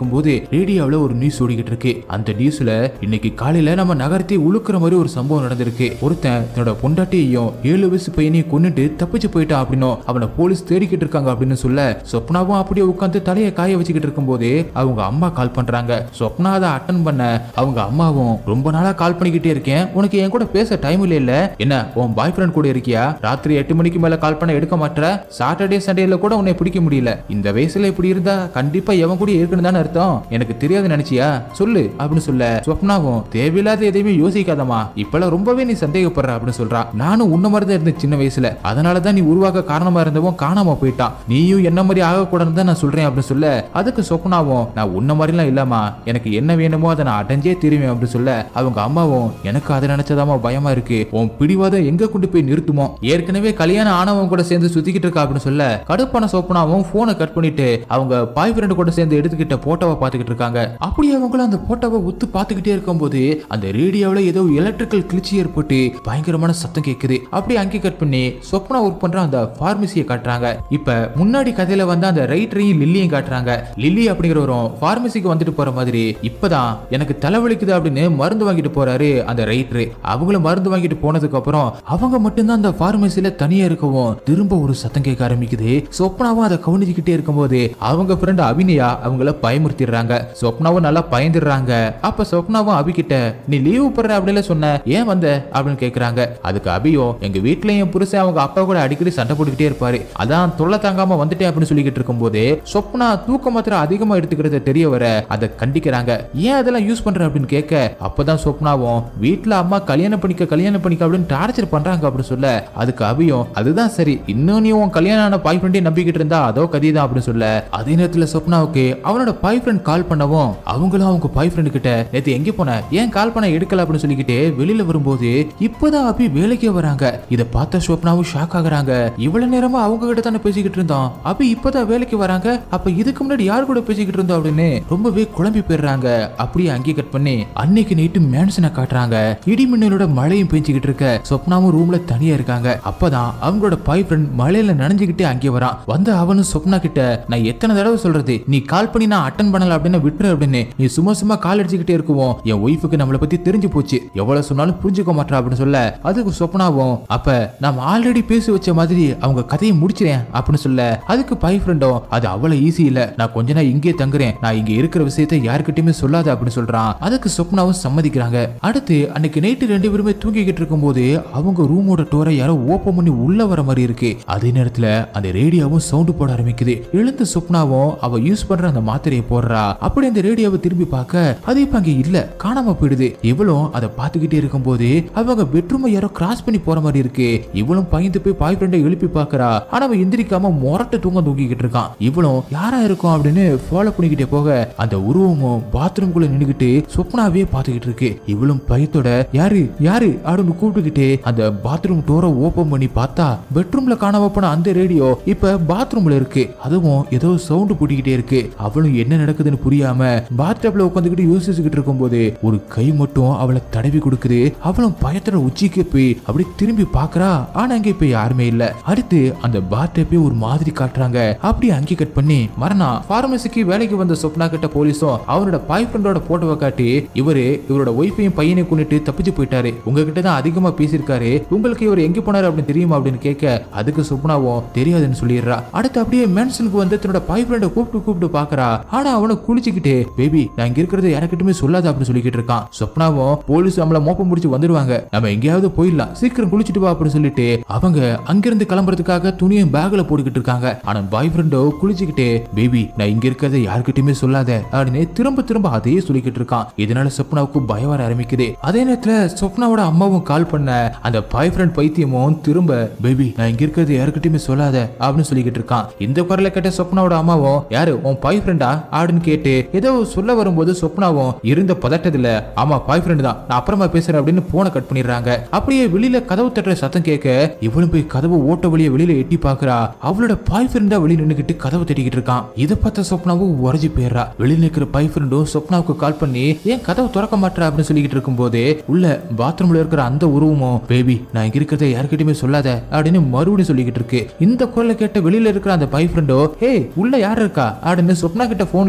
ரேடியோவில் ஒரு நியூஸ் ஓடிக்கிட்டு இருக்கு அந்த நியூஸ்ல இன்னைக்கு காலையில நம்ம நகரத்தை உழுக்கிற மாதிரி ஒரு சம்பவம் நடந்திருக்கு ஒருத்தன் தன்னோட பொண்டாட்டியையும் ஏழு வயசு பையனையும் கொன்னுட்டு தப்பிச்சு போயிட்டான் அப்படின்னும் அவனை போலீஸ் தேடிக்கிட்டு இருக்காங்க அப்படின்னு சொல்ல சொப்னாவும் அப்படியே உட்காந்து தலையை காய வச்சுக்கிட்டு இருக்கும்போது அவங்க அம்மா கால் பண்றாங்க சொப்னா அதை அட்டன் பண்ண அவங்க அம்மாவும் ரொம்ப நாளா கால் பண்ணிக்கிட்டே இருக்கேன் உனக்கு என் கூட பேச டைம் இல்ல இல்ல என்ன உன் பாய் ஃப்ரெண்ட் கூட இருக்கியா ராத்திரி எட்டு மணிக்கு மேல கால் பண்ண எடுக்க மாட்டற சாட்டர்டே சண்டேல கூட உன்னை பிடிக்க முடியல இந்த வயசுல இப்படி இருந்தா கண்டிப்பா எவன் கூட இருக்கணும் தானே அர்த்தம் எனக்கு தெரியாது நினைச்சியா சொல்லு அப்படின்னு சொல்ல சொப்னாவும் தேவையில்லாத எதையுமே யோசிக்காதமா இப்பெல்லாம் ரொம்பவே நீ சந்தேகப்படுற அப்படின்னு சொல்றா நானும் உன்ன மாதிரி தான் இருந்தேன் சின்ன வயசுல அதனால தான் நீ உருவாக்க காரணமா இருந்தவன் காணாம போயிட்டான் நீயும் என்ன மாதிரி ஆகக்கூடாதுன்னு தான் நான் சொல்றேன் அப்படின்னு சொல்ல அதுக்கு சொப்னாவும் நான் உன்ன மாதிரிலாம் இல்லாமா எனக்கு என்ன வேணுமோ அதை நான் அடைஞ்சே திருவேன் அப்படின்னு சொல்ல அவங்க அம்மாவும் எனக்கு அதை நினைச்சதாமா பயமா இருக்கு உன் பிடிவாதம் எங்க கொண்டு போய் நிறுத்துமோ ஏற்கனவே கல்யாணம் ஆனவங்க கூட சேர்ந்து சுத்திக்கிட்டு இருக்கா அப்படின்னு சொல்ல கடுப்பான சொப்பனாவும் போனை கட் பண்ணிட்டு அவங்க பாய் ஃப்ரெண்டு கூட சேர்ந்து எடுத்துக்கிட்ட போட்டோவை பார்த்துக்கிட்டு இருக்காங்க அப்படி அவங்களும் அந்த போட்டோவை உத்து பார்த்துக்கிட்டே இருக்கும்போது அந்த ரேடியோவில் ஏதோ எலக்ட்ரிக்கல் கிளிச்சி ஏற்பட்டு பயங்கரமான சத்தம் கேட்குது அப்படியே அங்கே கட் பண்ணி சொப்னா ஒர்க் பண்ற அந்த ஃபார்மசியை காட்டுறாங்க இப்ப முன்னாடி கதையில வந்து அந்த ரைட்டரையும் லில்லியும் காட்டுறாங்க லில்லி அப்படிங்கிறவரும் ஃபார்மசிக்கு வந்துட்டு போற மாதிரி இப்பதான் எனக்கு தலைவலிக்குது அப்படின்னு மருந்து வாங்கிட்டு போறாரு அந்த ரைட்டரு அவங்களும் மருந்து வாங்கிட்டு போனதுக்கு அப்புறம் அவங்க மட்டும்தான் அந்த ஃபார்மசில தனியா இருக்கவும் திரும்ப ஒரு சத்தம் கேட்க ஆரம்பிக்குது சொப்னாவும் அதை கவனிச்சுக்கிட்டே இருக்கும்போது அவங்க ஃப்ரெண்ட் அபிநயா அவங்கள பயமுறுத்திடுறாங்க சொப்னாவும் நல்லா பயந்துடுறாங்க அப்ப சொப்னாவும் அபி கிட்ட நீ லீவு போடுற அப்படின்னு சொன்ன ஏன் வந்த அப்படின்னு கேக்குறாங்க அதுக்கு அபியும் எங்க வீட்ல என் புருஷன் அவங்க அப்பா கூட அடிக்கடி சண்டை போட்டுக்கிட்டே இருப்பாரு அதான் தொல்லை தாங்காம வந்துட்டேன் அப்படின்னு சொல்லிக்கிட்டு இருக்கும்போது சொப்னா தூக்க மாத்திரை அதிகமா எடுத்துக்கிறது தெரிய வர அதை கண்டிக்கிறாங்க ஏன் அதெல்லாம் யூஸ் பண்ற அப்படின்னு கேட்க அப்பதான் சொப்னாவும் வீட்ல அம்மா கல்யாணம் பண்ணிக்க கல்யாணம் பண்ணிக்க அப்படின்னு டார்ச்சர் பண்றாங்க அப்படின்னு சொல்ல அதுக்கு அபியும் அதுதான் சரி இன்னும் நீ உன் கல்யாணம் ஆன பாய் ஃப்ரெண்டே நம்பிக்கிட்டு இருந்தா அதோ கதிதான் அப்படின்னு சொல்ல அதே நேரத்துல சொப்னாவுக்கு அவனோட பாய் ஃப்ரெண்ட் கால் பண்ணவும் அவங்களும் அவங்க பாய் ஃப்ரெண்டு கிட்ட நேத்து எங்க போன ஏன் கால் பண்ண எடுக்கல அப்படின்னு சொல்லிக்கிட்டு வெளியில வரும்போது இப்பதான் அபி வேலைக்கே வராங்க இத பார்த்த சொப்னாவும் ஷாக் ஆகுறாங்க இவ்வளவு நேரமா அவங்க கிட்ட தானே பேசிக்கிட்டு இருந்தோம் அபி இப்பதான் வேலைக்கு வராங்க அப்ப இதுக்கு முன்னாடி யார் கூட பேசிக்கிட்டு இருந்தோம் அப்படின்னு ரொம்பவே குழம்பி போயிடுறாங்க அப்படியே அங்கேயே கட் பண்ணி அன்னைக்கு நைட்டு மேன்சனை காட்டுறாங்க இடி மின்னலோட மழையும் பெஞ்சுக்கிட்டு இருக்க சொப்னாவும் ரூம்ல தனியா இருக்காங்க அப்பதான் அவங்களோட பாய் ஃப்ரெண்ட் மழையில நனைஞ்சுக்கிட்டே அங்கே வரான் வந்து அவனும் சொப்னா கிட்ட நான் எத்தனை தடவை சொல்றது நீ கால் பண்ணி நான் அட்டன் பண்ணல அப்படின்னு விட்டுரு அப்படின்னு நீ சும்மா சும்மா கால் அடிச்சுக்கிட்டே இருக்குவோம் என் ஒய்ஃபுக்கு நம்மளை பத்தி தெரிஞ்சு போச்சு எவ்வளவு சொன்னாலும் புரிஞ்சுக்க மாட்டா அப்படின்னு சொல்ல அதுக்கு சொப்னாவும் அப்ப நாம ஆல்ரெடி பேசி வச்ச மாதிரி அவங்க கதையை முடிச்சிறேன் அப்படின்னு சொல்ல அதுக்கு பாய் ஃப்ரெண்டும் அது அவ்வளவு ஈஸி இல்ல நான் கொஞ்ச நாள் இங்கே தங்குறேன் நான் இங்க இருக்கிற விஷயத்தை யாருக்கிட்டயுமே சொல்லாத அப்படின்னு சொல்றான் அதுக்கு சொப்னாவும் சம்மதிக்கிறாங்க அடுத்து அன்னைக்கு நைட்டு ரெண்டு பேருமே தூங்கிக்கிட்டு இருக்கும்போது அவங்க ரூமோட டோரை யாரோ ஓப்பன் பண்ணி உள்ள வர மாதிரி இருக்கு அதே நேரத்துல அந்த ரேடியோவும் சவுண்டு போட ஆரம்பிக்குது எழுந்த சொப்னாவும் அவ யூஸ் பண்ற அந்த மாத்திரையை போடுறா அப்படி அந்த ரேடியோவை திரும்பி பார்க்க அது இப்ப அங்க இல்ல காணாம போயிடுது இவளும் அதை பார்த்துக்கிட்டே இருக்கும்போது அவங்க பெட்ரூமை யாரோ கிராஸ் பண்ணி போற மாதிரி இருக்கு இவளும் பயந்து போய் பாய் ஃப்ரெண்டை எழுப்பி பார்க்கறா ஆனா அவன் எந்திரிக்காம முரட்டு தூங்க தூங்கிக்கிட்டு இருக்கான் இவளும் யாரா இருக்கும் அப்படின்னு ஃபாலோ பண்ணிக்கிட்டே போக அந்த உருவமும் பாத்ரூம்குள்ள நின்னுக்கிட்டு சொப்னாவே பார்த்துக்கிட்டு இருக்கு இவளும் பயத்தோட யாரு யாரு அப்படின்னு கூப்பிட்டுக்கிட்டே அந்த பாத்ரூம் டோரை ஓபன் பண்ணி பார்த்தா பெட்ரூம்ல காணாம போன அந்த ரேடியோ இப்ப பாத்ரூம்ல இருக்கு அதுவும் ஏதோ சவுண்ட் போட்டுக்கிட்டே இருக்கு அவளும் என்ன நடக்குதுன்னு புரியாம பாத்டப்ல உட்காந்துக்கிட்டு யோசிச்சுக்கிட்டு இருக்கும்போது ஒரு கை மட்டும் அவளை தடவி கொடுக்குது அவளும் பயத்தோட உச்சிக்கு போய் அப்படி திரும்பி பாக்குறா ஆனா அங்க இப்ப யாருமே இல்ல அடுத்து அந்த பாத்டப்பே ஒரு மாதிரி காட்டுறாங்க அப்படி அங்கே கட் பண்ணி மரணா பார்மசிக்கு வேலைக்கு வந்த சொப்னா கிட்ட போலீஸும் அவனோட பாய் ஃப்ரெண்டோட போட்டோவை காட்டி இவரு இவரோட ஒய்ஃபையும் பையனை கொண்டுட்டு தப்பிச்சு போயிட்டாரு உங்ககிட்ட தான் அதிகமா பேசியிருக்காரு உங்களுக்கு இவர் எங்க போனாரு அப்படின்னு தெரியுமா அப்படின்னு கேட்க அதுக்கு சொப்னாவும் தெரியாதுன்னு சொல்லிடுறா அடுத்து அப்படியே மேன்சனுக்கு வந்து தன்னோட பாய் ஃப்ரெண்டை கூப்பிட்டு கூப்பிட்டு பாக்குறா ஆனா அவனை குளிச்சுக்கிட்டு பேபி நான் இங்க இருக்கிறது யாருக்கிட்டுமே சொல்லாத அப்படின்னு சொல்லிக்கிட்டு இருக்கான் சொப்னாவும் போலீஸ் நம்மள மோப்பம் முடிச்சு வந்துடுவாங்க நம்ம எங்கேயாவது போயிடலாம் சீக்கிரம் குளிச்சுட்டு வா அப்படின்னு சொல்லிட்டு அவங்க அங்கிருந்து கிளம்புறதுக்காக துணியும் பேக்ல போட்டுக்கிட்டு இருக்காங்க ஆனா பாய் ஃப்ரெண்டோ குளிச்சுக்கிட்டே பேபி நான் இங்க இருக்கிறத யாருக்கிட்டயுமே சொல்லாத அப்படின்னு திரும்ப திரும்ப அதையே சொல்லிக்கிட்டு இருக்கான் இதனால சொப்னாவுக்கு பயம் வர ஆரம்பிக்குது அதே நேரத்துல சொப்னாவோட அம்மாவும் கால் பண்ண அந்த பாய் ஃப்ரெண்ட் பைத்தியமும் திரும்ப பேபி நான் இங்க இருக்கிறது யாருக்கிட்டயுமே சொல்லாத அப்படின்னு சொல்லிக்கிட்டு இருக்கான் இந்த குரலை கேட்ட சொப்னாவோட அம்மாவும் யாரு உன் பாய் ஃப்ரெண்டா அப்படின்னு கேட்டு ஏதோ சொல்ல வரும்போது சொப்னாவும் இருந்த பதட்டத்துல ஆமா பாய் ஃப்ரெண்ட் தான் நான் அப்புறமா பேசுறேன் அப்படின்னு போனை கட் பண்ணிடுறாங்க அப்படியே வெளியில கதவு தட்டுற சத்தம் கேட்க இவளும் போய் கதவு ஓட்ட வழிய வெளியில எட்டி பாக்குறா அவளோட பாய் ஃப்ரெண்டா வெளிய நின்னுக்கிட்டு கதவை தட்டிக்கிட்டு இருக்கான் இதை பார்த்த சொப்னாவும் உறைஞ்சு போயிடுறா வெளியில நிக்கிற பாய் ஃப்ரெண்டும் சொப்னாவுக்கு கால் பண்ணி ஏன் கதவு திறக்க மாட்டா அப்படின்னு சொல்லிக்கிட்டு இருக்கும்போது உள்ள பாத்ரூம்ல இருக்கிற அந்த உருவமும் பேபி நான் இங்க இருக்கிறத யாருக்கிட்டயுமே சொல்லாத அப்படின்னு மறுபடியும் சொல்லிக்கிட்டு இருக்கு இந்த குரலை கேட்ட வெளியில இருக்கிற அந்த பாய் ஃப்ரெண்டோ ஹே உள்ள யார் இருக்கா அப்படின்னு சொப்னா கிட்ட போன்ல கேக்குறான்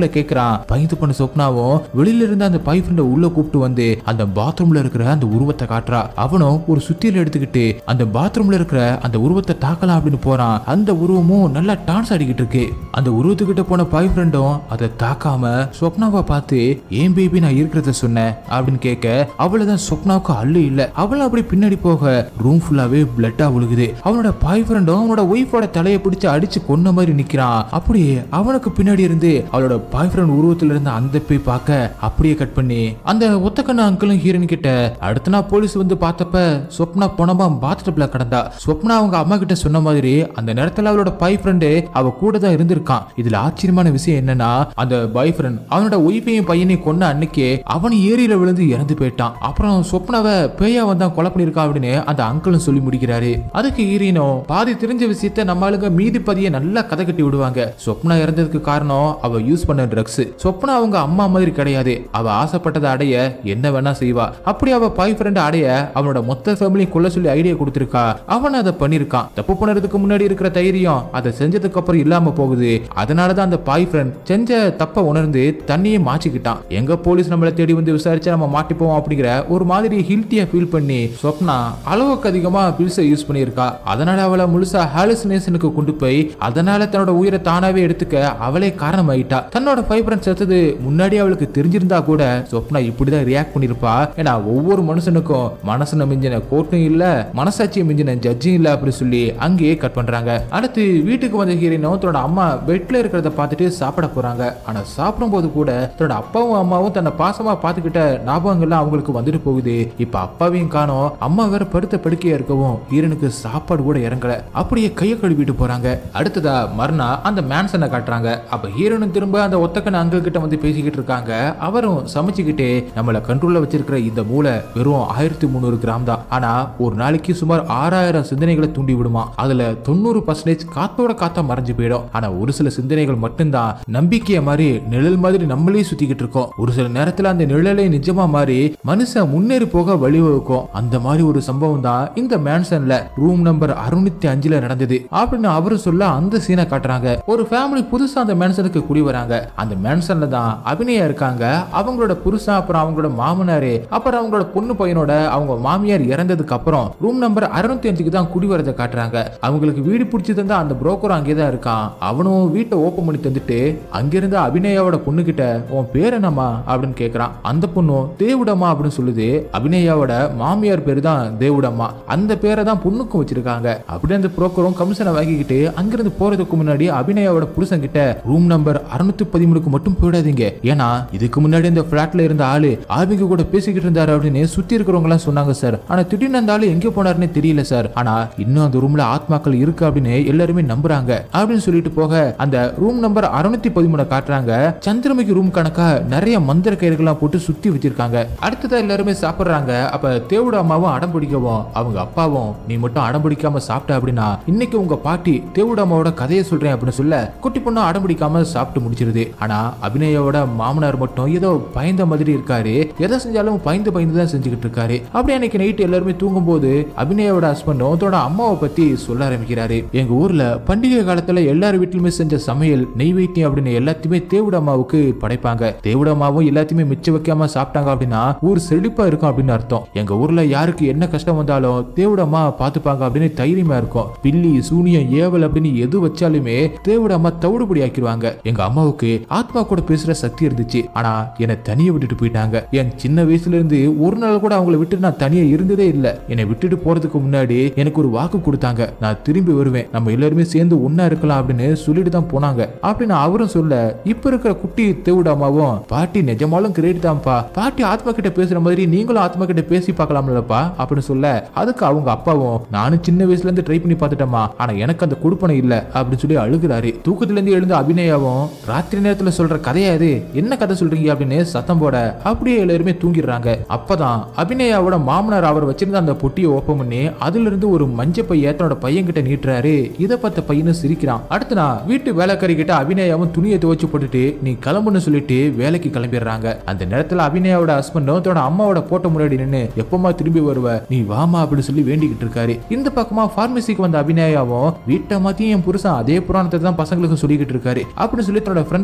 நினைக்கிறான் பயந்து பண்ண சொப்னாவும் வெளியில இருந்து அந்த பாய் ஃப்ரெண்டை உள்ள கூப்பிட்டு வந்து அந்த பாத்ரூம்ல இருக்கிற அந்த உருவத்தை காட்டுறா அவனும் ஒரு சுத்தியில எடுத்துக்கிட்டு அந்த பாத்ரூம்ல இருக்கிற அந்த உருவத்தை தாக்கலாம் அப்படின்னு போறான் அந்த உருவமும் நல்லா டான்ஸ் ஆடிக்கிட்டு இருக்கு அந்த உருவத்துக்கிட்ட போன பாய் ஃப்ரெண்டும் அதை தாக்காம சொப்னாவை பார்த்து ஏன் பேபி நான் இருக்கிறத சொன்னேன் அப்படின்னு கேட்க அவளதான் சொப்னாவுக்கு அள்ளு இல்ல அவளும் அப்படி பின்னாடி போக ரூம் ஃபுல்லாவே பிளட்டா விழுகுது அவனோட பாய் ஃப்ரெண்டும் அவனோட ஒய்ஃபோட தலையை பிடிச்சு அடிச்சு கொன்ன மாதிரி நிக்கிறான் அப்படியே அவனுக்கு பின்னாடி இருந்து அவளோட பாய் ஃப்ரெண்ட் உருவத்துல இருந்து அந்த போய் பார்க்க அப்படியே கட் பண்ணி அந்த ஒத்தக்கண்ண அங்கிளும் ஹீரோயின் கிட்ட அடுத்த நாள் போலீஸ் வந்து பார்த்தப்ப சொப்னா போனமா பாத்டப்ல கிடந்தா சொப்னா அவங்க அம்மா கிட்ட சொன்ன மாதிரி அந்த நேரத்துல அவளோட பாய் ஃப்ரெண்டு அவ கூட தான் இருந்திருக்கான் இதுல ஆச்சரியமான விஷயம் என்னன்னா அந்த பாய் ஃப்ரெண்ட் அவனோட ஒய்ஃபையும் பையனையும் கொன்ன அன்னைக்கே அவன் ஏரியில விழுந்து இறந்து போயிட்டான் அப்புறம் சொப்னாவை பேயா வந்தான் கொலை பண்ணிருக்கா அப்படின்னு அந்த அங்கிளும் சொல்லி முடிக்கிறாரு அதுக்கு ஹீரோயினும் பாதி தெரிஞ்ச விஷயத்த நம்ம ஆளுங்க மீதி பதிய நல்லா கதை கட்டி விடுவாங்க சொப்னா இறந்ததுக்கு காரணம் அவ யூஸ் பண்ண ட்ரக்ஸ் சொப்னா அவங்க அம்மா மாதிரி கிடையாது அவ ஆசைப்பட்டதை அடைய என்ன வேணா செய்வா அப்படி அவ பாய் ஃப்ரெண்ட் அடைய அவனோட மொத்த ஃபேமிலி கொள்ள சொல்லி ஐடியா கொடுத்திருக்கா அவன் அதை பண்ணிருக்கான் தப்பு பண்ணறதுக்கு முன்னாடி இருக்கிற தைரியம் அதை செஞ்சதுக்கு அப்புறம் இல்லாம போகுது அதனாலதான் அந்த பாய் ஃப்ரெண்ட் செஞ்ச தப்ப உணர்ந்து தண்ணியை மாச்சிக்கிட்டான் எங்க போலீஸ் நம்மள தேடி வந்து விசாரிச்சா நம்ம மாட்டிப்போம் அப்படிங்கிற ஒரு மாதிரி ஹில்ட்டியா ஃபீல் பண்ணி சொப்னா அளவுக்கு அதிகமா பில்ஸை யூஸ் பண்ணியிருக்கா அதனால அவளை முழுசா ஹாலுசினேஷனுக்கு கொண்டு போய் அதனால தன்னோட உயிரை தானாவே எடுத்துக்க அவளே காரணமாயிட்டா தன்னோட ஃபைப்ரன் செத்தது முன்னாடி அவளுக்கு தெரிஞ்சிருந்தா கூட சொப்னா இப்படிதான் ரியாக்ட் பண்ணிருப்பா ஏன்னா ஒவ்வொரு மனுஷனுக்கும் மனசுன மிஞ்சின கோர்ட்டும் இல்ல மனசாட்சியை மிஞ்சின ஜட்ஜும் இல்ல அப்படி சொல்லி அங்கேயே கட் பண்றாங்க அடுத்து வீட்டுக்கு வந்த ஹீரோயினும் தன்னோட அம்மா பெட்ல இருக்கிறத பார்த்துட்டு சாப்பிட போறாங்க ஆனா சாப்பிடும் போது கூட தன்னோட அப்பாவும் அம்மாவும் தன்னை பாசமா பார்த்துக்கிட்ட ஞாபகங்கள்லாம் அவங்களுக்கு வந்துட்டு போகுது இப்ப அப்பாவையும் காணோம் அம்மா வேற படுத்த படுக்கையா இருக்கவும் ஹீரனுக்கு சாப்பாடு கூட இறங்கல அப்படியே கையை கழுவிட்டு போறாங்க அடுத்ததா மறுநா அந்த மேன்சனை காட்டுறாங்க அப்ப ஹீரோனும் திரும்ப அந்த ஒத்தக்கன அங்கிள் கிட்ட வந்து பேசிக்கிட்டு இருக்காங்க அவரும் சமைச்சுக்கிட்டே நம்மள கண்ட்ரோல்ல வச்சிருக்கிற இந்த மூளை வெறும் ஆயிரத்தி முந்நூறு கிராம் தான் ஆனா ஒரு நாளைக்கு சுமார் ஆறாயிரம் சிந்தனைகளை தூண்டி விடுமா அதுல தொண்ணூறு பர்சன்டேஜ் காத்தோட காத்தா மறைஞ்சு போயிடும் ஆனா ஒரு சில சிந்தனைகள் மட்டும்தான் நம்பிக்கைய மாதிரி நிழல் மாதிரி நம்மளே சுத்திக்கிட்டு இருக்கோம் ஒரு சில நேரத்துல அந்த நிழலை நிஜமா மாறி மனுஷன் முன்னேறி போக வழிவகுக்கும் அந்த மாதிரி ஒரு சம்பவம் தான் இந்த மேன்சன்ல ரூம் நம்பர் அறுநூத்தி அஞ்சுல நடந்தது அப்படின்னு அவரு சொல்ல அந்த சீனை காட்டுறாங்க ஒரு ஃபேமிலி புதுசா அந்த மேன்சனுக்கு குடி வராங்க அந்த மேன்சன்ல தான் அபிநயா இருக்காங்க அவங்களோட புருஷன் அப்புறம் அவங்களோட மாமனாரு அப்புறம் அவங்களோட பொண்ணு பையனோட அவங்க மாமியார் இறந்ததுக்கு அப்புறம் ரூம் நம்பர் அறுநூத்தி அஞ்சுக்கு தான் குடி வரதை காட்டுறாங்க அவங்களுக்கு வீடு பிடிச்சி தந்தா அந்த புரோக்கர் அங்கே தான் இருக்கான் அவனும் வீட்டை ஓப்பன் பண்ணி தந்துட்டு அங்கிருந்து அபிநயாவோட பொண்ணு கிட்ட உன் பேர் என்னம்மா அப்படின்னு கேக்குறான் அந்த பொண்ணும் தேவுடம்மா அப்படின்னு சொல்லுது அபிநயாவோட மாமியார் பேரு தான் தேவுடம்மா அந்த பேரை தான் பொண்ணுக்கும் வச்சிருக்காங்க அப்படி அந்த புரோக்கரும் கமிஷனை வாங்கிக்கிட்டு அங்கிருந்து போறதுக்கு முன்னாடி அபிநயாவோட புருஷன் கிட்ட ரூம் நம்பர் அறுநூத்தி பதிமூணுக்கு மட்டும் போயிடாதீங்க ஏன்னா இதுக்கு முன்னாடி இந்த பிளாட்ல இருந்த ஆளு ஆபிங்க கூட பேசிக்கிட்டு இருந்தாரு அப்படின்னு சுத்தி இருக்கிறவங்க எல்லாம் சொன்னாங்க சார் ஆனா திடீர்னு அந்த ஆளு எங்க போனாருன்னு தெரியல சார் ஆனா இன்னும் அந்த ரூம்ல ஆத்மாக்கள் இருக்கு அப்படின்னு எல்லாருமே நம்புறாங்க அப்படின்னு சொல்லிட்டு போக அந்த ரூம் நம்பர் அறுநூத்தி பதிமூணு காட்டுறாங்க சந்திரமுகி ரூம் கணக்கா நிறைய மந்திர கயிறுகள்லாம் போட்டு சுத்தி வச்சிருக்காங்க அடுத்ததா எல்லாருமே சாப்பிடுறாங்க அப்ப தேவோட அம்மாவும் அடம் பிடிக்கவும் அவங்க அப்பாவும் நீ மட்டும் அடம் பிடிக்காம சாப்பிட்ட அப்படின்னா இன்னைக்கு உங்க பாட்டி தேவோட அம்மாவோட கதையை சொல்றேன் அப்படின்னு சொல்ல குட்டி பொண்ணு அடம் பிடிக்காம சாப்பிட்டு முடிச்சிருது ஆனா அபிநயாவோட மாமனார் மட்டும் ஏதோ பயந்த மாதிரி இருக்காரு எதை செஞ்சாலும் பயந்து பயந்து தான் செஞ்சுக்கிட்டு இருக்காரு அப்படி அன்னைக்கு நைட் எல்லாருமே தூங்கும்போது அபிநயாவோட ஹஸ்பண்டும் தன்னோட அம்மாவை பத்தி சொல்ல ஆரம்பிக்கிறாரு எங்க ஊர்ல பண்டிகை காலத்துல எல்லார் வீட்டிலுமே செஞ்ச சமையல் நெய்வேத்தியம் அப்படின்னு எல்லாத்தையுமே தேவுட அம்மாவுக்கு படைப்பாங்க தேவுட அம்மாவும் எல்லாத்தையுமே மிச்சம் வைக்காம சாப்பிட்டாங்க அப்படின்னா ஊர் செழிப்பா இருக்கும் அப்படின்னு அர்த்தம் எங்க ஊர்ல யாருக்கு என்ன கஷ்டம் வந்தாலும் தேவுட அம்மா பாத்துப்பாங்க அப்படின்னு தைரியமா இருக்கும் பில்லி சூனியம் ஏவல் அப்படின்னு எது வச்சாலுமே தேவுட அம்மா தவிடுபடி ஆக்கிடுவாங்க எங்க அம்மாவுக்கு ஆத்மா கூட பேசுற சக்தி இருந்துச்சு ஆனா என்னை தனியா விட்டுட்டு போயிட்டாங்க என் சின்ன வயசுல இருந்து ஒரு நாள் கூட அவங்கள விட்டு நான் தனியா இருந்ததே இல்ல என்னை விட்டுட்டு போறதுக்கு முன்னாடி எனக்கு ஒரு வாக்கு கொடுத்தாங்க நான் திரும்பி வருவேன் நம்ம எல்லாருமே சேர்ந்து ஒண்ணா இருக்கலாம் அப்படின்னு சொல்லிட்டு தான் போனாங்க அப்படின்னு அவரும் சொல்ல இப்ப இருக்கிற குட்டி தேவுடாமாவும் பாட்டி நிஜமாலும் கிரேட் தான்ப்பா பாட்டி ஆத்மா கிட்ட பேசுற மாதிரி நீங்களும் ஆத்மா கிட்ட பேசி பார்க்கலாம்லப்பா அப்படின்னு சொல்ல அதுக்கு அவங்க அப்பாவும் நானும் சின்ன வயசுல இருந்து ட்ரை பண்ணி பார்த்துட்டேமா ஆனா எனக்கு அந்த கொடுப்பனை இல்ல அப்படின்னு சொல்லி அழுகுறாரு தூக்கத்துல இருந்து எழுந்த அபிநயாவும் ராத்திரி நேரத்துல சொல்ற கதையா இது என்ன கதை சொல்றீங்க அப்படின்னு சத்தம் போட அப்படியே எல்லாருமே தூங்கிடுறாங்க அப்பதான் அபிநயாவோட மாமனார் அவர் வச்சிருந்த அந்த பொட்டியை ஓப்பன் பண்ணி அதுல இருந்து ஒரு மஞ்ச பைய தன்னோட பையன் கிட்ட நீட்டுறாரு இதை பார்த்த பையனும் சிரிக்கிறான் அடுத்து நான் வீட்டு வேலைக்காரி கிட்ட அபிநயாவும் துணியை துவைச்சு போட்டுட்டு நீ கிளம்புன்னு சொல்லிட்டு வேலைக்கு கிளம்பிடுறாங்க அந்த நேரத்துல அபிநயாவோட ஹஸ்பண்டும் தன்னோட அம்மாவோட போட்ட முன்னாடி நின்னு எப்பமா திரும்பி வருவ நீ வாமா அப்படின்னு சொல்லி வேண்டிக்கிட்டு இருக்காரு இந்த பக்கமா பார்மசிக்கு வந்த அபிநயாவும் வீட்டை மாத்தியும் என் புருஷன் அதே புராணத்தை தான் பசங்களுக்கு சொல்லிக்கிட்டு இருக்காரு அப்படின்னு சொல்லி தன்னோட ஃப்ரெண்டான சொப்னா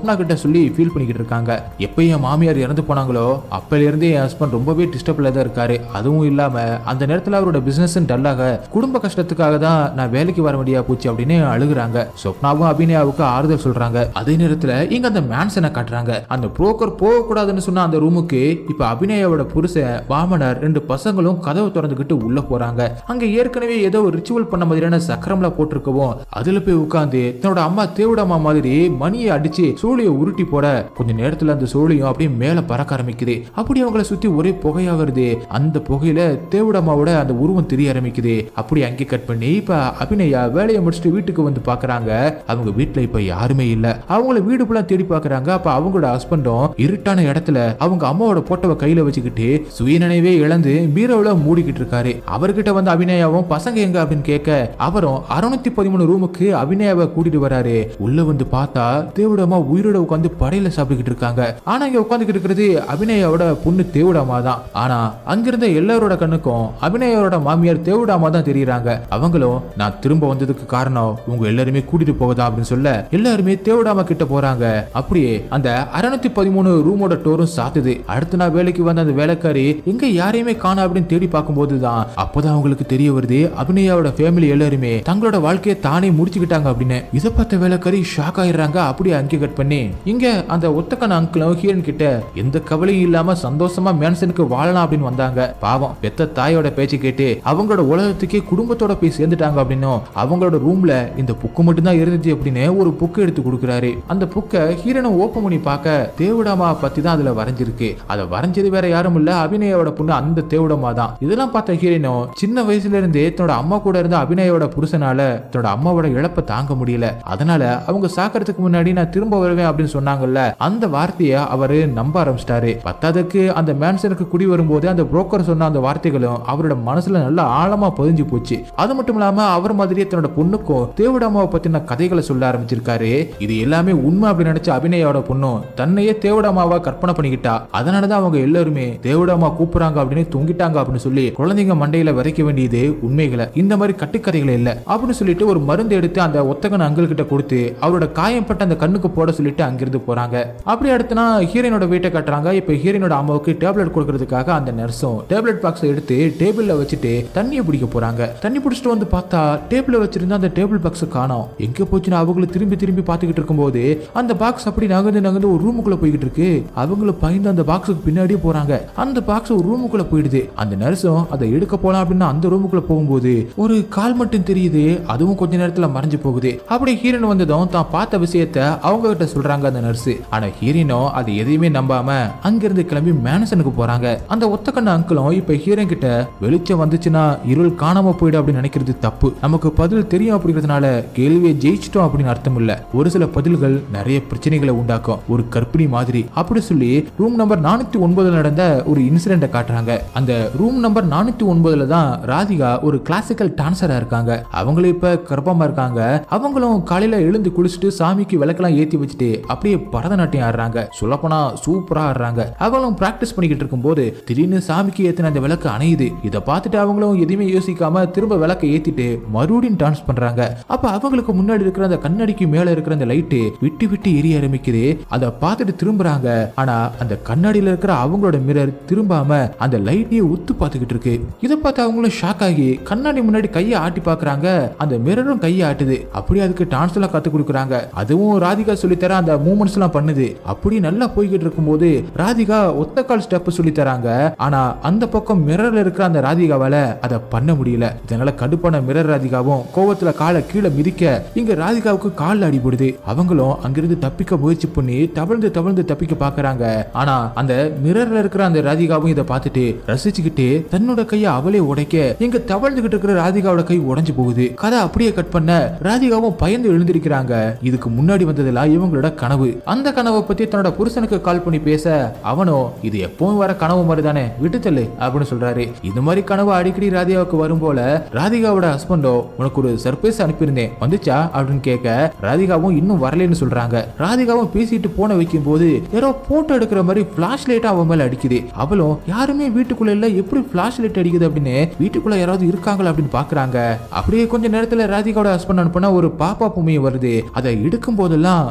சொப்னா கிட்ட சொல்லி ஃபீல் பண்ணிக்கிட்டு இருக்காங்க எப்ப என் மாமியார் இறந்து போனாங்களோ அப்பல இருந்தே என் ஹஸ்பண்ட் ரொம்பவே டிஸ்டர்ப்ல தான் இருக்காரு அதுவும் இல்லாம அந்த நேரத்துல அவரோட பிசினஸ் டல்லாக குடும்ப கஷ்டத்துக்காக தான் நான் வேலைக்கு வர வேண்டியா போச்சு அப்படின்னு அழுகுறாங்க சொப்னாவும் அபிநயாவுக்கு ஆறுதல் சொல்றாங்க அதே நேரத்துல இங்க அந்த மேன்சனை காட்டுறாங்க அந்த புரோக்கர் போக கூடாதுன்னு சொன்ன அந்த ரூமுக்கு இப்ப அபிநயாவோட புருஷன் வாமனர் ரெண்டு பசங்களும் கதவை திறந்துகிட்டு உள்ள போறாங்க அங்க ஏற்கனவே ஏதோ ஒரு ரிச்சுவல் பண்ண மாதிரியான சக்கரம்ல போட்டிருக்கவும் அதுல போய் உட்கார்ந்து தன்னோட அம்மா தேவிடம்மா மாதிரி மணியை அடிச்சு சூழிய உருட்டி போட கொஞ்ச நேரத்துல அந்த சூழியும் அப்படியே மேல பறக்க ஆரம்பிக்குது அப்படி அவங்கள சுத்தி ஒரே புகையா வருது அந்த புகையில தேவிடம்மாவோட அந்த உருவம் தெரிய ஆரம்பிக்குது அப்படி அங்கே கட் பண்ணி இப்ப அபிநயா வேலையை முடிச்சுட்டு வீட்டுக்கு வந்து பாக்குறாங்க அவங்க வீட்டுல இப்ப யாருமே இல்ல அவங்கள வீடு ஃபுல்லா தேடி பாக்குறாங்க அப்ப அவங்களோட ஹஸ்பண்டும் இருட்டான இடத்துல அவங்க அம்மாவோட போட்டோவை கையில வச்சுக்கிட்டு சுயநினைவே இழந்து பீரோவில் மூடிக்கிட்டு இருக்காரு அவர்கிட்ட வந்து அபிநயாவும் பசங்க எங்க அப்படின்னு கேட்க அவரும் அறுநூத்தி பதிமூணு ரூமுக்கு அபிநயாவை கூட்டிட்டு வராரு உள்ள வந்து பார்த்தா தேவிடமா உயிரோட உட்காந்து படையில சாப்பிட்டுக்கிட்டு இருக்காங்க ஆனா இங்க உட்காந்துக்கிட்டு இருக்கிறது அபிநயாவோட பொண்ணு தேவிடாமா தான் ஆனா அங்கிருந்த எல்லாரோட கண்ணுக்கும் அபிநயாவோட மாமியார் தேவிடாமா தான் தெரியுறாங்க அவங்களும் நான் திரும்ப வந்ததுக்கு காரணம் உங்க எல்லாருமே கூட்டிட்டு போகதா அப்படின்னு சொல்ல எல்லாருமே தேவிடாமா கிட்ட போறாங்க அப்படியே அந்த அறுநூத்தி பதிமூணு ரூமோட டோரும் சாத்துது அடுத்த நாள் வேலைக்கு வந்த அந்த வேலைக்காரி எங்க யாரையுமே காண அப்படின்னு தேடி பார்க்கும்போது தான் அப்போதான் அவங்களுக்கு தெரிய வருது அபிநயாவோட ஃபேமிலி எல்லாருமே தங்களோட வாழ்க்கையை தானே முடிச்சுக்கிட்டாங்க அப்படின்னு இதை பார்த்த வேலைக்காரி ஷாக் ஆயிடுறாங்க அப்படியே அங்கே கட் பண்ணி இங்க அந்த ஒத்தக்கன் அங்கிளும் ஹீரன் கிட்ட எந்த கவலையும் இல்லாம சந்தோஷமா மேன்சனுக்கு வாழலாம் அப்படின்னு வந்தாங்க பாவம் பெத்த தாயோட பேச்சு கேட்டு அவங்களோட உலகத்துக்கே குடும்பத்தோட போய் சேர்ந்துட்டாங்க அப்படின்னும் அவங்களோட ரூம்ல இந்த புக்கு மட்டும் தான் இருந்துச்சு அப்படின்னு ஒரு புக்கு எடுத்து கொடுக்குறாரு அந்த புக்கை ஹீரனை ஓப்பன் பண்ணி பார்க்க தேவிடாமா பத்தி தான் அதுல வரைஞ்சிருக்கு அதை வரைஞ்சது வேற யாரும் இல்ல அபிநயோட பொண்ணு அந்த தேவிடமா தான் இதெல்லாம் பார்த்த ஹீரனும் சின்ன வயசுல இருந்தே தன்னோட அம்மா கூட இருந்த அபிநயோட புருஷனால தன்னோட அம்மாவோட இழப்பை தாங்க முடியல அதனால அவங்க சாக்கிறதுக்கு முன்னாடி நான் திரும்ப வருவேன் அப்படின்னு சொன்னாங்கல்ல அந்த வார்த்தையை அவரு நம்ப ஆரம்பிச்சிட்டாரு பத்தாவதுக்கு அந்த மேன்சனுக்கு குடி வரும்போது அந்த புரோக்கர் சொன்ன அந்த வார்த்தைகளும் அவரோட மனசுல நல்ல ஆழமா பதிஞ்சு போச்சு அது மட்டும் இல்லாம அவர் மாதிரியே தன்னோட பொண்ணுக்கும் தேவடாமாவை பத்தின கதைகளை சொல்ல ஆரம்பிச்சிருக்காரு இது எல்லாமே உண்மை அப்படின்னு நினைச்ச அபிநயோட பொண்ணும் தன்னையே தேவடாமாவா கற்பனை பண்ணிக்கிட்டா அதனாலதான் அவங்க எல்லாருமே தேவடாமா கூப்பிடுறாங்க அப்படின்னு தொங்கிட்டாங்க அப்படின்னு சொல்லி குழந்தைங்க மண்டையில விதைக்க வேண்டியது உண்மைகளை இந்த மாதிரி கட்டுக்கதைகள் இல்ல அப்படின்னு சொல்லிட்டு ஒரு மருந்து எடுத்து அந்த ஒத்தகன் அங்கிள் கிட்ட கொடுத்து அவரோட காயம்பட்ட அந்த கண்ணுக்கு போட சொல்லிட்டு அங்கிருந்து போறாங்க அப்படி அடுத்தனா ஹீரோனோட வீட்டை காட்டுறாங்க இப்ப ஹீரோனோட அம்மாவுக்கு டேப்லெட் கொடுக்கறதுக்காக அந்த நர்ஸும் டேப்லெட் பாக்ஸ் எடுத்து டேபிள்ல வச்சுட்டு தண்ணியை பிடிக்க போறாங்க தண்ணி பிடிச்சிட்டு வந்து பார்த்தா டேபிள்ல வச்சிருந்த அந்த டேபிள் பாக்ஸ் காணோம் எங்க போச்சுன்னு அவங்கள திரும்பி திரும்பி பார்த்துக்கிட்டு இருக்கும்போது அந்த பாக்ஸ் அப்படி நகர்ந்து நகர்ந்து ஒரு ரூமுக்குள்ள போய்கிட்டு இருக்கு அவங்கள பயந்து அந்த பாக்ஸுக்கு பின்னாடியே போறாங்க அந்த பாக்ஸ் ஒரு ரூமுக்குள்ள போயிடுது அந்த நர்ஸும் அதை எடுக்க போலாம் அப்படின்னு அந்த ரூமுக்குள்ள போகும்போது ஒரு கால் மட்டும் தெரியுது அதுவும் கொஞ்ச நேரத்துல மறைஞ்சு போகுது அப்படி ஹீரோன் வந்ததும் தான் பார்த்த விஷயத்த அவங்க கிட்ட சொல்றாங்க அந்த நர்ஸ் ஆனா ஹீரோனோ அது எதையுமே நம்பாம அங்கிருந்து கிளம்பி மேனசனுக்கு போறாங்க அந்த ஒத்தக்கண்ண அங்கிளும் இப்ப ஹீரோன் கிட்ட வெளிச்சம் வந்துச்சுன்னா இருள் காணாம போயிடும் அப்படின்னு நினைக்கிறது தப்பு நமக்கு பதில் தெரியும் அப்படிங்கிறதுனால கேள்வியை ஜெயிச்சிட்டோம் அப்படின்னு அர்த்தம் இல்ல ஒரு சில பதில்கள் நிறைய பிரச்சனைகளை உண்டாக்கும் ஒரு கற்பிணி மாதிரி அப்படி சொல்லி ரூம் நம்பர் நானூத்தி ஒன்பதுல நடந்த ஒரு இன்சிடென்ட்டை காட்டுறாங்க அந்த ரூம் நம்பர் நானூத்தி ஒன்பதுல தான் ராதிகா ஒரு கிளாசிக்கல் டான்சரா இருக்காங்க அவங்களும் இப்ப கர்ப்பமா இருக்காங்க அவங்களும் காலையில எழுந்து குளிச்சுட்டு சாமிக்கு விளக்கெல்லாம் ஏத்தி வச்சுட்டு அப்படியே பரதநாட்டியம் ஆடுறாங்க சொல்லப்போனா சூப்பரா ஆடுறாங்க அவங்களும் பிராக்டிஸ் பண்ணிக்கிட்டு இருக்கும்போது திடீர்னு சாமிக்கு ஏத்தின அந்த விளக்கு அணையுது இதை பார்த்துட்டு அவங்களும் எதுவுமே யோசிக்காம திரும்ப விளக்கை ஏத்திட்டு மறுபடியும் டான்ஸ் பண்றாங்க அப்ப அவங்களுக்கு முன்னாடி இருக்கிற அந்த கண்ணாடிக்கு மேல இருக்கிற அந்த லைட்டு விட்டு விட்டு எரிய ஆரம்பிக்குது அதை பார்த்துட்டு திரும்புறாங்க ஆனா அந்த கண்ணாடியில இருக்கிற அவங்களோட மிரர் திரும்பாம அந்த லைட்டையே உத்து பார்த்துக்கிட்டு இருக்கு இதை பார்த்து அவங்களும் ஷாக் ஆகி கண்ணாடி முன்னாடி கையை ஆட்டி பார்க்கறாங்க அந்த மிரரும் கையை ஆட்டுது அப்படியே அதுக்கு டான்ஸ் எல்லாம் கத்து கொடுக்குறாங்க அதுவும் ராதிகா சொல்லித்தர அந்த மூமெண்ட்ஸ் எல்லாம் பண்ணுது அப்படி நல்லா போய்கிட்டு இருக்கும்போது ராதிகா ஒத்த கால் ஸ்டெப் சொல்லி தராங்க ஆனா அந்த பக்கம் மிரர்ல இருக்கிற அந்த ராதிகாவால அதை பண்ண முடியல இதனால கடுப்பான மிரர் ராதிகாவும் கோவத்துல காலை கீழே மிதிக்க இங்க ராதிகாவுக்கு கால் அடிபடுது அவங்களும் அங்கிருந்து தப்பிக்க முயற்சி பண்ணி தவழ்ந்து தவழ்ந்து தப்பிக்க பாக்குறாங்க ஆனா அந்த மிரர்ல இருக்கிற அந்த ராதிகாவும் இதை பார்த்துட்டு ரசிச்சுக்கிட்டு தன்னோட கையை அவளே உடைக்க இங்க தவழ்ந்துகிட்டு இருக்கிற ராதிகாவோட கை உடைஞ்சு போகுது கதை அப்படியே கட் பண்ண ராதிகாவும் பயந்து எழுந்திருக்கிறாங்க இதுக்கு முன்னாடி வந்ததெல்லாம் இவங்களோட கனவு அந்த கனவை பத்தி தன்னோட புருஷனுக்கு கால் பண்ணி பேச அவனோ இது எப்பவும் வர கனவு மாதிரி தானே விட்டுத்தள்ளு அப்படின்னு சொல்றாரு இது மாதிரி கனவு அடிக்கடி ராதிகாவுக்கு வரும் போல ராதிகாவோட ஹஸ்பண்டோ உனக்கு ஒரு சர்ப்ரைஸ் அனுப்பியிருந்தேன் வந்துச்சா அப்படின்னு கேட்க ராதிகாவும் இன்னும் வரலைன்னு சொல்றாங்க ராதிகாவும் பேசிட்டு போன வைக்கும் போது யாரோ போட்டோ எடுக்கிற மாதிரி பிளாஷ் லைட் அவன் மேல அடிக்குது அவளும் யாருமே வீட்டுக்குள்ள இல்ல எப்படி பிளாஷ் லைட் அடிக்குது அப்படின்னு வீட்டுக்குள்ள யாராவது இருக்காங்களா அப்படின்னு பாக்குறாங்க அப்படியே கொஞ்ச நேரத்துல ராதிகாவோட ஹஸ்பண்ட் அனுப்புனா ஒரு பாப்பா பொம்மையை வருது அதை எடுக்கும் போதெல்லாம் ராதிகா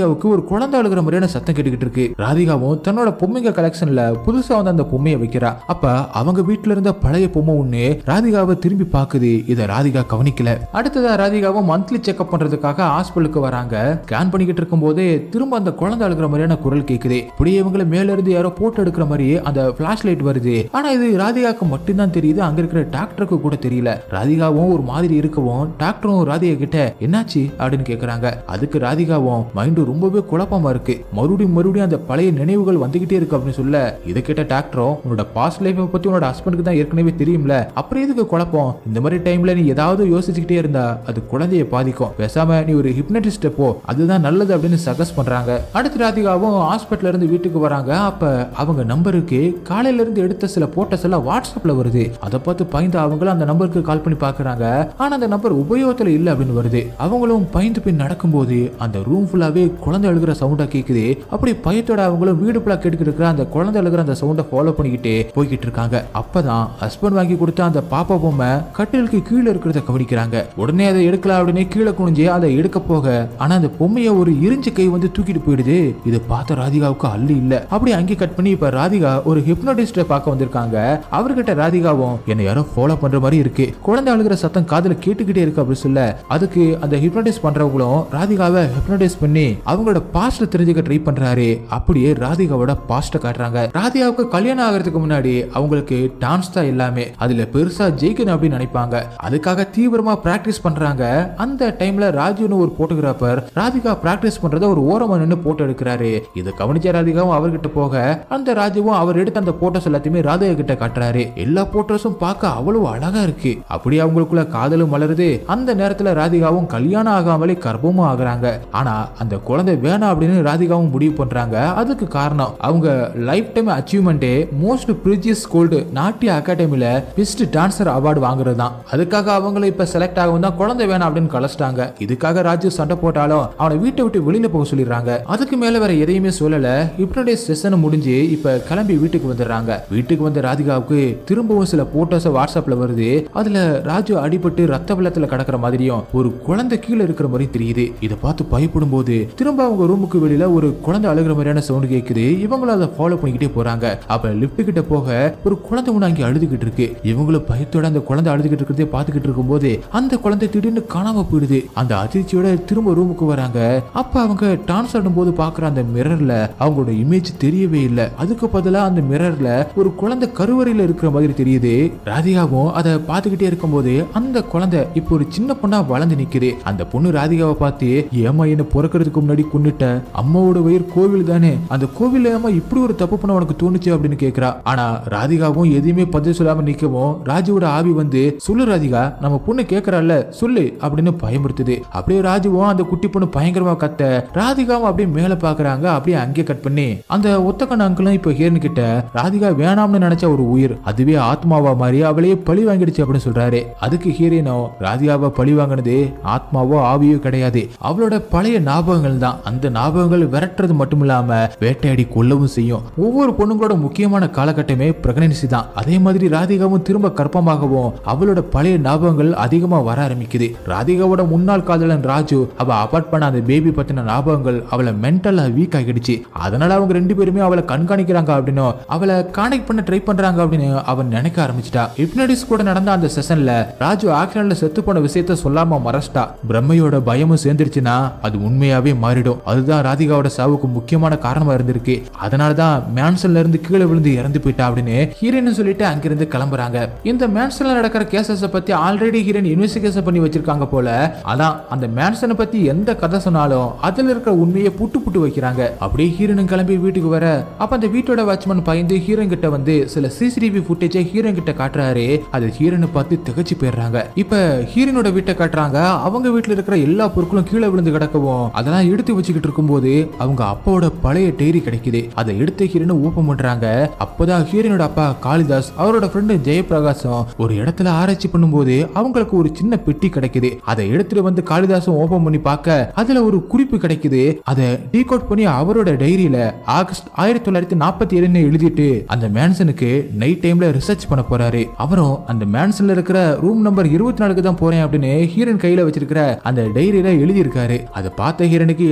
ராதிகாவுக்கு ஒரு குழந்தை அழுகிற மாதிரியான சத்தம் கேட்டுக்கிட்டு இருக்கு ராதிகாவும் தன்னோட பொம்மைங்க கலெக்ஷன்ல புதுசா வந்து அந்த பொம்மையை வைக்கிறா அப்ப அவங்க வீட்டுல இருந்த பழைய பொம்மை ஒண்ணு ராதிகாவை திரும்பி பாக்குது இத ராதிகா கவனிக்கல அடுத்ததா ராதிகாவும் மந்த்லி செக்அப் பண்றதுக்காக ஹாஸ்பிட்டலுக்கு வராங்க ஸ்கேன் பண்ணிக்கிட்டு இருக்கும் போதே திரும்ப அந்த குழந்தை அழுகிற மாதிரியான குரல் கேக்குது இப்படியே இவங்களை மேல இருந்து யாரோ போட்டோ எடுக்கிற மாதிரி அந்த பிளாஷ் லைட் வருது ஆனா இது ராதிகாக்கு மட்டும்தான் தெரியுது அங்க இருக்கிற டாக்டருக்கு கூட தெரியல ராதிகாவும் ஒரு மாதிரி இருக்கவும் டாக்டரும் ராதிகா கிட்ட என்னாச்சு அப்படின்னு கேக்குறாங்க அதுக்கு ராதிகாவும் மைண்டு ரொம்பவே குழப்பமா இருக்கு மறுபடியும் மறுபடியும் அந்த பழைய நினைவுகள் வந்துகிட்டே இருக்கு அப்படின்னு சொல்ல இதை கேட்ட டாக்டரும் உன்னோட பாஸ்ட் லைஃபை பத்தி உன்னோட ஹஸ்பண்டுக்கு தான் ஏற்கனவே தெரியும்ல அப்புறம் எதுக்கு குழப்பம் இந்த மாதிரி டைம்ல நீ ஏதாவது யோசிச்சுக்கிட்டே இருந்தா அது குழந்தைய பாதிக்கும் பேசாம நீ ஒரு ஹிப்னட்டிஸ்ட போ அதுதான் நல்லது அப்படின்னு சஜஸ்ட் பண்றாங்க அடுத்து ராதிகாவும் ஹாஸ்பிட்டல்ல இருந்து வீட்டுக்கு வராங்க அப்ப அவங்க நம்பருக்கு காலையில இருந்து எடுத்த சில போட்டோஸ் எல்லாம் வாட்ஸ்அப்ல வருது அதை பார்த்து பயந்து அவங்களும் அந்த நம்பருக்கு கால் பண்ணி பாக்குறாங்க ஆனா அந்த நம்பர் உபயோகத்துல இல்ல அப்படின்னு வருது அவங்களும் பயந்து போய் நடக்கும்போது அந்த ரூம் ஃபுல்லாவே குழந்தை அழுகிற சவுண்டா கேக்குது அப்படி பயத்தோட அவங்களும் வீடு ஃபுல்லா கேட்டுக்கிட்டு இருக்கிற அந்த குழந்தை அழுகிற அந்த சவுண்டை ஃபாலோ பண்ணிக்கிட்டே போய்கிட்டு இருக்காங்க அப்பதான் ஹஸ்பண்ட் வாங்கி கொடுத்த அந்த பாப்பா பொம்மை கட்டிலுக்கு கீழே இருக்கிறத கவனிக்கிறாங்க உடனே அதை எடுக்கலாம் அப்படின்னு கீழே குனிஞ்சு அதை எடுக்க போக ஆனா அந்த பொம்மைய ஒரு இரிஞ்சு கை வந்து தூக்கிட்டு போயிடுது இதை பார்த்த ராதிகாவுக்கு அள்ளி இல்ல அப்படி அங்கே கட் பண்ணி இப்ப ராதிகா ஒரு ஹிப்னோட்டிஸ்ட பார்க்க வந்திருக்காங்க அவர்கிட்ட ராதிகாவும் என்ன யாரோ ஃபாலோ பண்ற மாதிரி இருக்கு குழந்தை அழுகிற சத்தம் காதுல கேட்டுக்கிட்டே இருக்கு அப்படின்னு சொல்ல அதுக்கு அந்த ஹிப்னோடைஸ் பண்றவங்களும் ராதிகாவை ஹிப்னோடைஸ் பண்ணி அவங்களோட பாஸ்ட தெரிஞ்சுக்க ட்ரை பண்றாரு அப்படியே ராதிகாவோட பாஸ்ட காட்டுறாங்க ராதிகாவுக்கு கல்யாணம் ஆகிறதுக்கு முன்னாடி அவங்களுக்கு டான்ஸ் தான் எல்லாமே அதுல பெருசா ஜெயிக்கணும் அப்படின்னு நினைப்பாங்க அதுக்காக தீவிரமா பிராக்டிஸ் பண்றாங்க அந்த டைம்ல ராஜுன்னு ஒரு போட்டோகிராஃபர் ராதிகா பிராக்டிஸ் பண்றத ஒரு ஓரமா நின்று போட்டோ எடுக்கிறாரு இதை கவனிச்ச ராதிகாவும் அவர்கிட்ட போக அந்த ராஜுவும் அவர் எடுத்த அந்த போட்டோஸ் எல்லாத்தையுமே ராதிகா கிட்ட காட்டுறாரு எல்லா போட்டோஸும் பார்க்க அவ்வளவு அழகா இருக்கு அப்படியே அவங்களுக்குள்ள காதலும் மலருது அந்த நேரத்துல ராதிகாவும் கல்யாணம் ஆகாமலே கர்ப்பமும் ஆகுறாங்க ஆனா அந்த குழந்தை வேணாம் அப்படின்னு ராதிகாவும் முடிவு பண்றாங்க அதுக்கு காரணம் அவங்க லைஃப் டைம் அச்சீவ்மெண்ட்டே மோஸ்ட் ப்ரிஜியஸ் கோல்டு நாட்டிய அகாடமில பெஸ்ட் டான்சர் அவார்டு வாங்குறது தான் அதுக்காக அவங்கள இப்ப செலக்ட் ஆகவும் தான் குழந்தை வேணாம் அப்படின்னு கலச்சிட்டாங்க இதுக்காக ராஜு சண்டை போட்டாலும் அவனை வீட்டை விட்டு வெளியில போக சொல்லிடுறாங்க அதுக்கு மேல வேற எதையுமே சொல்லல ஹிப்னோடைஸ் செஷன் முடிஞ்சு இப்ப கிளம்பி வீட்டுக்கு வந்துடுறாங்க வீட்டுக்கு வந்த ராதிகாவுக்கு திரும்பவும் சில போட்டோஸ் வாட்ஸ்அப்ல வருது அதுல ராஜு அடிபட்டு ரத்த வெள்ளத்துல கிடக்குற மாதிரியும் ஒரு குழந்தை கீழே இருக்கிற மாதிரி தெரியுது இதை பார்த்து பயப்படும் போது திரும்ப அவங்க ரூமுக்கு வெளியில ஒரு குழந்தை அழுகிற மாதிரியான சவுண்ட் கேக்குது இவங்களும் அதை ஃபாலோ பண்ணிக்கிட்டே போறாங்க அப்ப லிஃப்ட் கிட்ட போக ஒரு குழந்தை ஒண்ணு அங்கே அழுதுகிட்டு இருக்கு இவங்களும் பயத்தோட அந்த குழந்தை அழுதுகிட்டு இருக்கிறதே பார்த்துக்கிட்டு இருக்கும்போது அந்த குழந்தை திடீர்னு காணாம போயிடுது அந்த அதிர்ச்சியோட திரும்ப ரூமுக்கு வராங்க அப்ப அவங்க டான்ஸ் ஆடும்போது பாக்குற அந்த மிரர்ல அவங்களோட இமேஜ் தெரியவே இல்லை அதுக்கு பதிலா அந்த மிரர்ல ஒரு குழந்தை கருவறையில இருக்கிற மாதிரி தெரியுது ராதிகாவும் அதை பார்த்துக்கிட்டே இருக்கும்போது அந்த குழந்தை இப்போ ஒரு சின்ன பொண்ணா வளர்ந்து நிக்குது அந்த பொண்ணு ராதிகாவை பார்த்து ஏமா என்ன பிறக்கிறதுக்கு முன்னாடி கொண்டுட்ட அம்மாவோட வயிறு கோவில் தானே அந்த கோவில்ல ஏமா இப்படி ஒரு தப்பு பண்ண உனக்கு தோணுச்சு அப்படின்னு கேக்குறா ஆனா ராதிகாவும் எதையுமே பதில் சொல்லாம நிக்கவும் ராஜுவோட ஆவி வந்து சொல்லு ராதிகா நம்ம பொண்ணு கேக்குறாள்ல சொல்லு அப்படின்னு பயமுறுத்துது அப்படியே ராஜுவும் அந்த குட்டி பொண்ணு பயங்கரமா கத்த ராதிகாவும் அப்படியே மேல பாக்குறாங்க அப்படியே அங்கே கட் பண்ணி அந்த ஒத்தக்கண்ண அங்கிளும் இப்போ ஹீரன் கிட்ட ராதிகா வேணாம்னு நினைச்ச ஒரு உயிர் அதுவே ஆத்மாவா மாறி அவளையே பழி வாங்கிடுச்சு அப்படின்னு சொல்றாரு அதுக்கு ஹீரோனோ ராதிகாவை பழி வாங்கினது ஆத்மாவோ ஆவியோ கிடையாது அவளோட பழைய ஞாபகங்கள் தான் அந்த ஞாபகங்கள் விரட்டுறது மட்டும் இல்லாம வேட்டையாடி கொல்லவும் செய்யும் ஒவ்வொரு பொண்ணுங்களோட முக்கியமான காலகட்டமே பிரெக்னன்சி தான் அதே மாதிரி ராதிகாவும் திரும்ப கர்ப்பமாகவும் அவளோட பழைய ஞாபகங்கள் அதிகமா வர ஆரம்பிக்குது ராதிகாவோட முன்னாள் காதலன் ராஜு அவ அபார்ட் பண்ண அந்த பேபி பத்தின ஞாபகங்கள் அவளை மென்டலா வீக் ஆகிடுச்சு அதனால அவங்க ரெண்டு பேருமே அவளை கண்காணிக்கிறாங்க அப்படின்னு அவளை கான்டெக்ட் பண்ண ட்ரை பண்றாங்க அப்படின்னு அவன் நினைக்க ஆரம்பிச்சிட்டா ஹிப்னடிஸ் கூட நடந்த அந்த செஷன்ல ராஜு ஆக்சிடென்ட்ல செத்து போன விஷயத்த சொல்லாம மறைச்சிட்டா பிரம்மையோட பயமும் சேர்ந்துருச்சுன்னா அது உண்மையாவே மாறிடும் அதுதான் ராதிகாவோட சாவுக்கு முக்கியமான காரணமா இருந்திருக்கு அதனாலதான் மேன்சன்ல இருந்து கீழே விழுந்து இறந்து போயிட்டா அப்படின்னு ஹீரோயின் சொல்லிட்டு அங்கிருந்து கிளம்புறாங்க இந்த மேன்சன்ல நடக்கிற கேசஸ பத்தி ஆல்ரெடி ஹீரோயின் இன்வெஸ்டிகேஷன் பண்ணி வச்சிருக்காங்க போல அதான் அந்த மேன்சனை பத்தி எந்த கதை சொன்னாலும் அதுல இருக்கிற உண்மையை புட்டு புட்டு வைக்கிறாங்க அப்படியே ஹீரோயின் கிளம்பி வீட்டுக்கு வர அப்ப அந்த வீட்டோட வாட்ச்மேன் பயந்து ஹீரோயின் கிட்ட வந்து சில சிசிடிவி ஃபுட்டேஜை ஹீரோயின் கிட்ட காட்டுறாரு அது ஹீரோனை பார்த்து திகச்சு போயிடுறாங்க இப்ப ஹீரோனோட வீட்டை காட்டுறாங்க அவங்க வீட்டுல இருக்கிற எல்லா பொருட்களும் கீழே விழுந்து கிடக்கவும் அதெல்லாம் எடுத்து வச்சுக்கிட்டு இருக்கும்போது அவங்க அப்பாவோட பழைய டைரி கிடைக்குது அதை எடுத்து ஹீரோனை ஓப்பன் பண்றாங்க அப்பதான் ஹீரோனோட அப்பா காளிதாஸ் அவரோட ஃப்ரெண்டு ஜெயபிரகாசம் ஒரு இடத்துல ஆராய்ச்சி பண்ணும்போது அவங்களுக்கு ஒரு சின்ன பெட்டி கிடைக்குது அதை எடுத்துட்டு வந்து காளிதாசும் ஓபன் பண்ணி பார்க்க அதுல ஒரு குறிப்பு கிடைக்குது அதை டீகோட் பண்ணி அவரோட டைரியில ஆகஸ்ட் ஆயிரத்தி தொள்ளாயிரத்தி நாற்பத்தி ஏழுன்னு எழுதிட்டு அந்த மேன்சனுக்கு நைட் டைம்ல ரிசர்ச் பண்ண போறாரு அவரும் அந்த மேன்சன்ல இருக்கிற ரூம் நம்பர் இருபத்தி நாலுக்கு தான் போறேன் அப்படின்னு ஹீரோயின் கையில வச்சிருக்கிற அந்த டைரியில எழுதி இருக்காரு அதை பார்த்த ஹீரோனுக்கு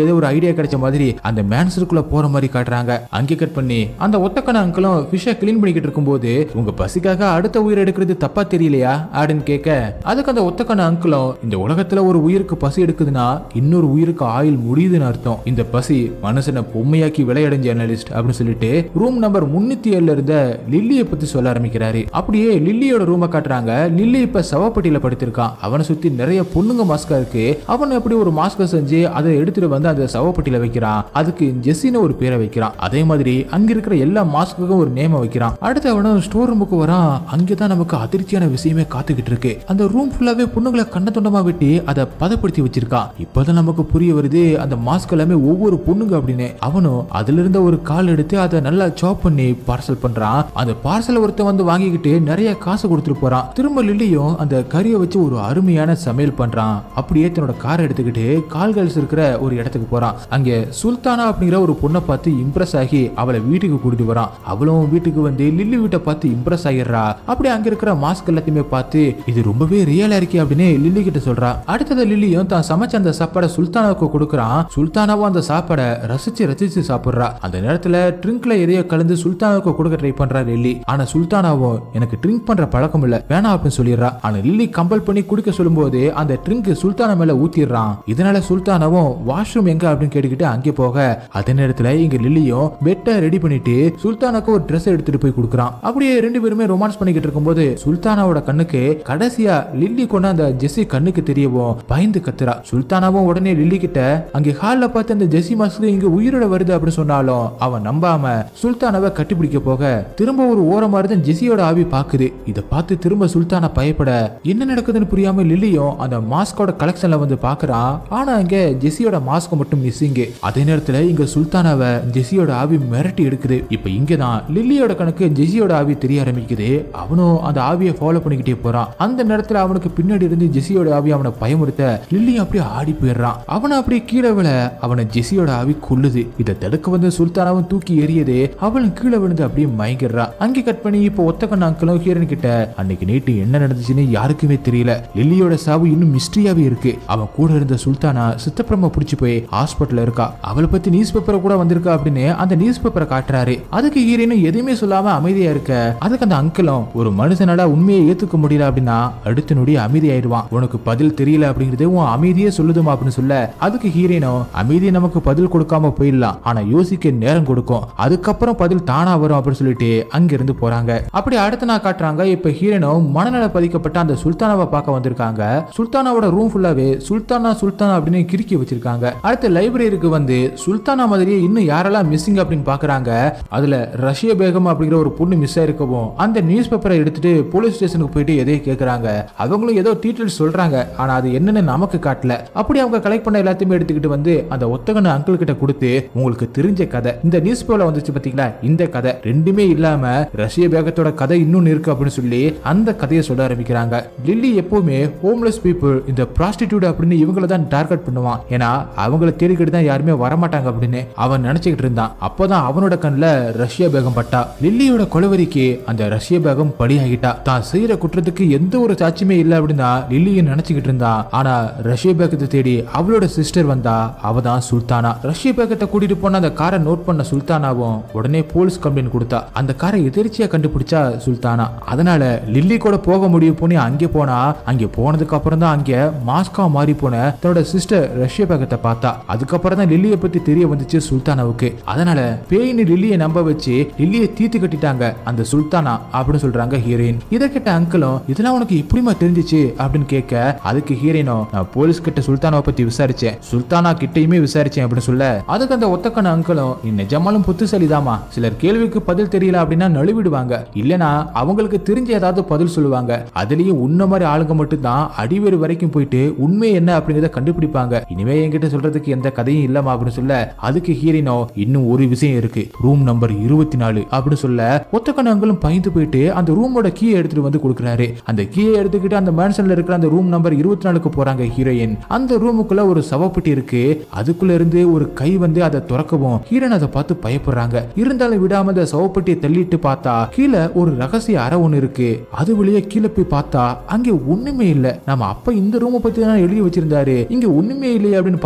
ஏதோ ஒரு ஐடியா கிடைச்ச மாதிரி அந்த மேன்சருக்குள்ள போற மாதிரி காட்டுறாங்க அங்கே கட் பண்ணி அந்த ஒத்தக்கண்ண அங்கிளும் ஃபிஷ்ஷை கிளீன் பண்ணிக்கிட்டு இருக்கும்போது உங்க பசிக்காக அடுத்த உயிர் எடுக்கிறது தப்பா தெரியலையா அப்படின்னு கேட்க அதுக்கு அந்த ஒத்தக்கண்ண அங்கிளும் இந்த உலகத்துல ஒரு உயிருக்கு பசி எடுக்குதுன்னா இன்னொரு உயிருக்கு ஆயுள் முடியுதுன்னு அர்த்தம் இந்த பசி மனுஷனை பொம்மையாக்கி விளையாடும் ஜேர்னலிஸ்ட் அப்படின்னு சொல்லிட்டு ரூம் நம்பர் முன்னூத்தி ஏழுல இருந்த லில்லியை பத்தி சொல்ல ஆரம்பிக்கிறாரு அப்படியே லில்லியோட ரூமை காட்டுறாங்க லில்லி இப்ப சவப்பட்டியில படுத்திருக்கான் அவனை சுத்தி நிறைய பொண்ணுங்க மாஸ்கா இருக்கு அவன் எப்படி ஒரு மாஸ்கை செஞ்சு அதை எடுத்துட்டு வந்து அந்த சவப்பட்டியில வைக்கிறான் அதுக்கு ஜெஸ்ஸின்னு ஒரு பேரை வைக்கிறான் அதே மாதிரி அங்க இருக்கிற எல்லா மாஸ்க்குக்கும் ஒரு நேம வைக்கிறான் அடுத்து அவனும் ஸ்டோர் ரூமுக்கு வரான் அங்கதான் நமக்கு அதிர்ச்சியான விஷயமே காத்துக்கிட்டு இருக்கு அந்த ரூம் ஃபுல்லாவே பொண்ணுங்களை கண்ண தொண்டமா வெட்டி அதை பதப்படுத்தி வச்சிருக்கான் இப்பதான் நமக்கு புரிய வருது அந்த மாஸ்க் எல்லாமே ஒவ்வொரு பொண்ணுங்க அப்படின்னு அவனும் அதுல இருந்த ஒரு கால் எடுத்து அதை நல்லா சாப் பண்ணி பார்சல் பண்றான் அந்த பார்சல் ஒருத்தன் வந்து வாங்கிக்கிட்டு நிறைய காசு கொடுத்துட்டு போறான் திரும்ப லில்லியும் அந்த கறியை வச்சு ஒரு அருமையான சமையல் பண்றான் அப்படியே தன்னோட காரை எடுத்துக்கிட்டு கால்கள்ஸ் இருக்கிற ஒரு இடத்துக்கு போறான் அங்க சுல்தானா அப்படிங்கிற ஒரு பொண்ணை பார்த்து இம்ப்ரெஸ் ஆகி அவளை வீட்டுக்கு கூட்டிட்டு வரான் அவளும் வீட்டுக்கு வந்து லில்லி வீட்டை பார்த்து இம்ப்ரெஸ் ஆகிடுறா அப்படி அங்க இருக்கிற மாஸ்க் எல்லாத்தையுமே பார்த்து இது ரொம்பவே ரியலா இருக்கே அப்படின்னு லில்லி கிட்ட சொல்றா அடுத்தது லில்லியும் தான் சமைச்ச அந்த சாப்பாடை சுல்தானாவுக்கு கொடுக்குறான் சுல்தானாவும் அந்த சாப்பாடை ரசிச்சு ரசிச்சு சாப்பிடுறா அந்த நேரத்துல ட்ரிங்க்ல எதையோ கலந்து சுல்தானாவுக்கு கொடுக்க ட்ரை பண்றா லில்லி ஆனா சுல்தானாவும் எனக்கு ட்ரிங்க் பண்ற பழக்கம் இல்ல வேணாம் அப்படின்னு சொல்லிடுறா ஆனா லில்லி கம்பல் பண்ணி குடிக்க சொல்லும்போது அந்த ட்ரிங்க் சுல்தானா மேல ஊத்திடுறான் இதனால சுல்தானாவும் வாஷ்ரூம் எங்க அப்படின்னு கேட்டுக்கிட்டு அங்கே போக அதே நேரத்துல இங்க லில்லியும் பெட்டை ரெடி பண்ணிட்டு சுல்தானாக்கு ஒரு ட்ரெஸ் எடுத்துட்டு போய் கொடுக்குறான் அப்படியே ரெண்டு பேருமே ரொமான்ஸ் பண்ணிக்கிட்டு இருக்கும்போது சுல்தானாவோட கண்ணுக்கு கடைசியா லில்லி கொண்டு அந்த ஜெஸ்ஸி கண்ணுக்கு தெரியவும் பயந்து கத்துறா சுல்தானாவும் உடனே லில்லி கிட்ட அங்கே ஹால்ல பார்த்து அந்த ஜெஸ்ஸி மாஸ்க்கு இங்க உயிரோட வருது அப்படின்னு சொன்னாலும் அவன் நம்பாம சுல்தானாவை கட்டிப்பிடிக்க போக திரும்ப ஒரு ஓரமா இருந்து ஜெஸ்ஸியோட ஆவி பாக்குது இதை பார்த்து திரும்ப சுல்தானா பயப்பட என்ன நடக்குதுன்னு புரியாம லில்லியும் அந்த மாஸ்கோட கலெக்ஷன்ல வந்து பாக்குறான் ஆனா இங்க ஜெஸ்ஸியோட மாஸ்க் மட்டும் மிஸ்ஸிங் அதே நேரத்துல இங்க சுல்தானாவை ஜெஸ்ஸியோட ஆவி மிரட்டி எடுக்குது இப்ப இங்கதான் லில்லியோட கணக்கு ஜெஸ்ஸியோட ஆவி தெரிய ஆரம்பிக்குது அவனும் அந்த ஆவியை ஃபாலோ பண்ணிக்கிட்டே போறான் அந்த நேரத்துல அவனுக்கு பின்னாடி இருந்து ஜெஸ்ஸியோட ஆவி அவனை பயமுறுத்த லில்லியும் அப்படியே ஆடி போயிடுறான் அவனை அப்படியே கீழே விழ அவனை ஜெஸ்ஸியோட ஆவி கொல்லுது இதை தடுக்க வந்து சுல்தானாவும் தூக்கி எறியது அவளும் கீழே விழுந்து அப்படியே மயங்கிடுறான் அங்கே கட் பண்ணி இப்போ ஒத்த கண்ண அங்கிளும் ஹீரன் கிட்ட அன்னைக்கு நைட்டு என்ன நடந்துச்சுன்னு யாருக்குமே தெரியல லில்லியோட சாவு இன்னும் மிஸ்ட்ரியாவே இருக்கு அவன் கூட இருந்த சுல்தானா சித்தப்பிரம பிடிச்சு போய் ஹாஸ்பிட்டல்ல இருக்கா அவளை பத்தி நியூஸ் பேப்பரை கூட வந்திருக்கா அப்படின்னு அந்த நியூஸ் பேப்பரை காட்டுறாரு அதுக்கு ஹீரோனும் எதுவுமே சொல்லாம அமைதியா இருக்க அதுக்கு அந்த அங்கிளும் ஒரு மனுஷனால உண்மையை ஏத்துக்க முடியல அப்படின்னா அடுத்த நொடி அமைதியாயிடுவான் உனக்கு பதில் தெரியல அப்படிங்கிறது உன் அமைதியே சொல்லுதுமா அப்படின்னு சொல்ல அதுக்கு ஹீரோனும் அமைதியை நமக்கு பதில் கொடுக்காம போயிடலாம் ஆனா யோசிக்க நேரம் கொடுக்கும் அதுக்கப்புறம் பதில் தானா வரும் அப்படின்னு சொல்லிட்டு அங்க இருந்து போறாங்க அப்படி அடுத்த நாள் காட்டுறாங்க இப்ப ஹீரோனும் மனநல பதிக்கப்பட்ட அந்த சுல்தானாவை பார்க்க வந்திருக்காங்க சுல்தானாவோட ரூம் ஃபுல்லாவே சுல்தானா சுல்தானா அப்படின்னு கிறுக்கி வச்சிருக்காங்க அடுத்து லைப்ரரிக்கு வந்து சுல்தானா மாதிரியே இன்னும் யாரெல்லாம் மிஸ்ஸிங் அப்படின்னு பாக்குறாங்க அதுல ரஷ்ய பேகம் அப்படிங்கிற ஒரு பொண்ணு மிஸ் ஆயிருக்கவும் அந்த நியூஸ் பேப்பரை எடுத்துட்டு போலீஸ் ஸ்டேஷனுக்கு போயிட்டு எதையோ கேக்குறாங்க அவங்களும் ஏதோ டீட்டெயில்ஸ் சொல்றாங்க ஆனா அது என்னன்னு நமக்கு காட்டல அப்படி அவங்க கலெக்ட் பண்ண எல்லாத்தையுமே எடுத்துக்கிட்டு வந்து அந்த ஒத்தகன அங்கிள் கிட்ட கொடுத்து உங்களுக்கு தெரிஞ்ச கதை இந்த நியூஸ் பேப்பர்ல வந்துச்சு பாத்தீங்களா இந்த கதை ரெண்டுமே இல்லாம ரஷ்ய பேகத்தோட கதை இன்னொன்னு இருக்கு அப்படின்னு சொல்லி அந்த கதையை சொல்ல ஆரம்பிக்கிறாங்க லில்லி எப்பவுமே ஹோம்லெஸ் பீப்புள் இந்த ப்ராஸ்டிடியூட் அப்படின்னு இவங்கள தான் டார்கெட் பண்ணுவான் ஏன்னா அவங்கள தேடிக்கிட்டு தான் யாருமே வரமாட்டாங்க அப்படின்னு அவன் நினைச்சுக்கிட்டு இருந்தான் அப்போதான் அவனோட கண்ணுல ரஷ்ய பேகம் பட்டா லில்லியோட கொலவரிக்கு அந்த ரஷ்ய பேகம் பலியாகிட்டா தான் செய்யற குற்றத்துக்கு எந்த ஒரு சாட்சியுமே இல்லை அப்படின்னா லில்லியை நினைச்சுக்கிட்டு இருந்தா ஆனா ரஷ்ய பேகத்தை தேடி அவளோட சிஸ்டர் வந்தா அவ தான் சுல்தானா ரஷ்ய பேகத்தை கூட்டிட்டு போன அந்த காரை நோட் பண்ண சுல்தானாவும் உடனே போலீஸ் கம்ப்ளைண்ட் கொடுத்தா அந்த காரை எதிர்ச்சியா கண்டுபிடிச்சா சுல்தானா அதனால லில்லி கூட போக முடியும் போனி அங்கே போனா அங்கே போனதுக்கு அப்புறம் தான் அங்கே மாஸ்கா மாறி போன தன்னோட சிஸ்டர் ரஷ்ய பேகத்தை பார்த்தா அதுக்கப்புறம் தான் லில்லியை பத்தி தெரிய வந்துச்சு சுல்தானாவுக்கு அதனால பேயின்னு லில்லியை நம்ப வச்சு லில்லியை தீத்து கட்டிட்டாங்க அந்த சுல்தானா அப்படின்னு சொல்றாங்க ஹீரோயின் இதை கேட்ட அங்கிளும் இதெல்லாம் உனக்கு எப்படிமா தெரிஞ்சிச்சு அப்படின்னு கேட்க அதுக்கு ஹீரோயினும் நான் போலீஸ் கிட்ட சுல்தானாவை பத்தி விசாரிச்சேன் சுல்தானா கிட்டயுமே விசாரிச்சேன் அப்படின்னு சொல்ல அதுக்கு அந்த ஒத்தக்கண்ண அங்கிளும் நீ நிஜமாலும் புத்திசாலிதாமா சிலர் கேள்விக்கு பதில் தெரியல அப்படின்னா நழுவிடுவாங்க இல்லனா அவங்களுக்கு தெரிஞ்ச ஏதாவது பதில் சொல்லுவாங்க அதுலயும் உன்ன மாதிரி ஆளுங்க மட்டும் தான் அடிவேறு வரைக்கும் போயிட்டு உண்மை என்ன அப்படிங்கறத கண்டுபிடிப்பாங்க இனிமே என்கிட்ட சொல்றதுக்கு எந்த கதையும் இல்லமா அப்படின்னு சொல்ல அதுக்கு ஹீரோயினோ இன்னும் ஒரு விஷயம் இருக்கு ரூம் நம்பர் இருபத்தி நாலு அப்படின்னு சொல்ல ஒத்தக்கண்ண அங்கிளும் பயந்து போயிட்டு அந்த ரூமோட கீயை எடுத்துட்டு வந்து கொடுக்குறாரு அந்த கீயை எடுத்துக்கிட்டு அந்த மேன்சன்ல இருக்கிற அந்த ரூம் நம்பர் இருபத்தி நாலுக்கு போறாங்க ஹீரோயின் அந்த ரூமுக்குள்ள ஒரு சவப்பெட்டி இருக்கு அதுக்குள்ள இருந்து ஒரு கை வந்து அதை துறக்கவும் ஹீரோன் அதை பார்த்து பயப்படுறாங்க இருந்தாலும் விடாம அந்த சவப்பெட்டியை தள்ளிட்டு பார்த்தா கீழே ஒரு ரகசிய அறை ஒண்ணு இருக்கு அது வழியே கீழே போய் பார்த்தா அங்க ஒண்ணுமே இல்ல நம்ம அப்ப இந்த ரூமை பத்தி தான் எழுதி வச்சிருந்தாரு இங்க ஒண்ணுமே இல்லையே அப்படின்னு பாத்துக்கிட்டு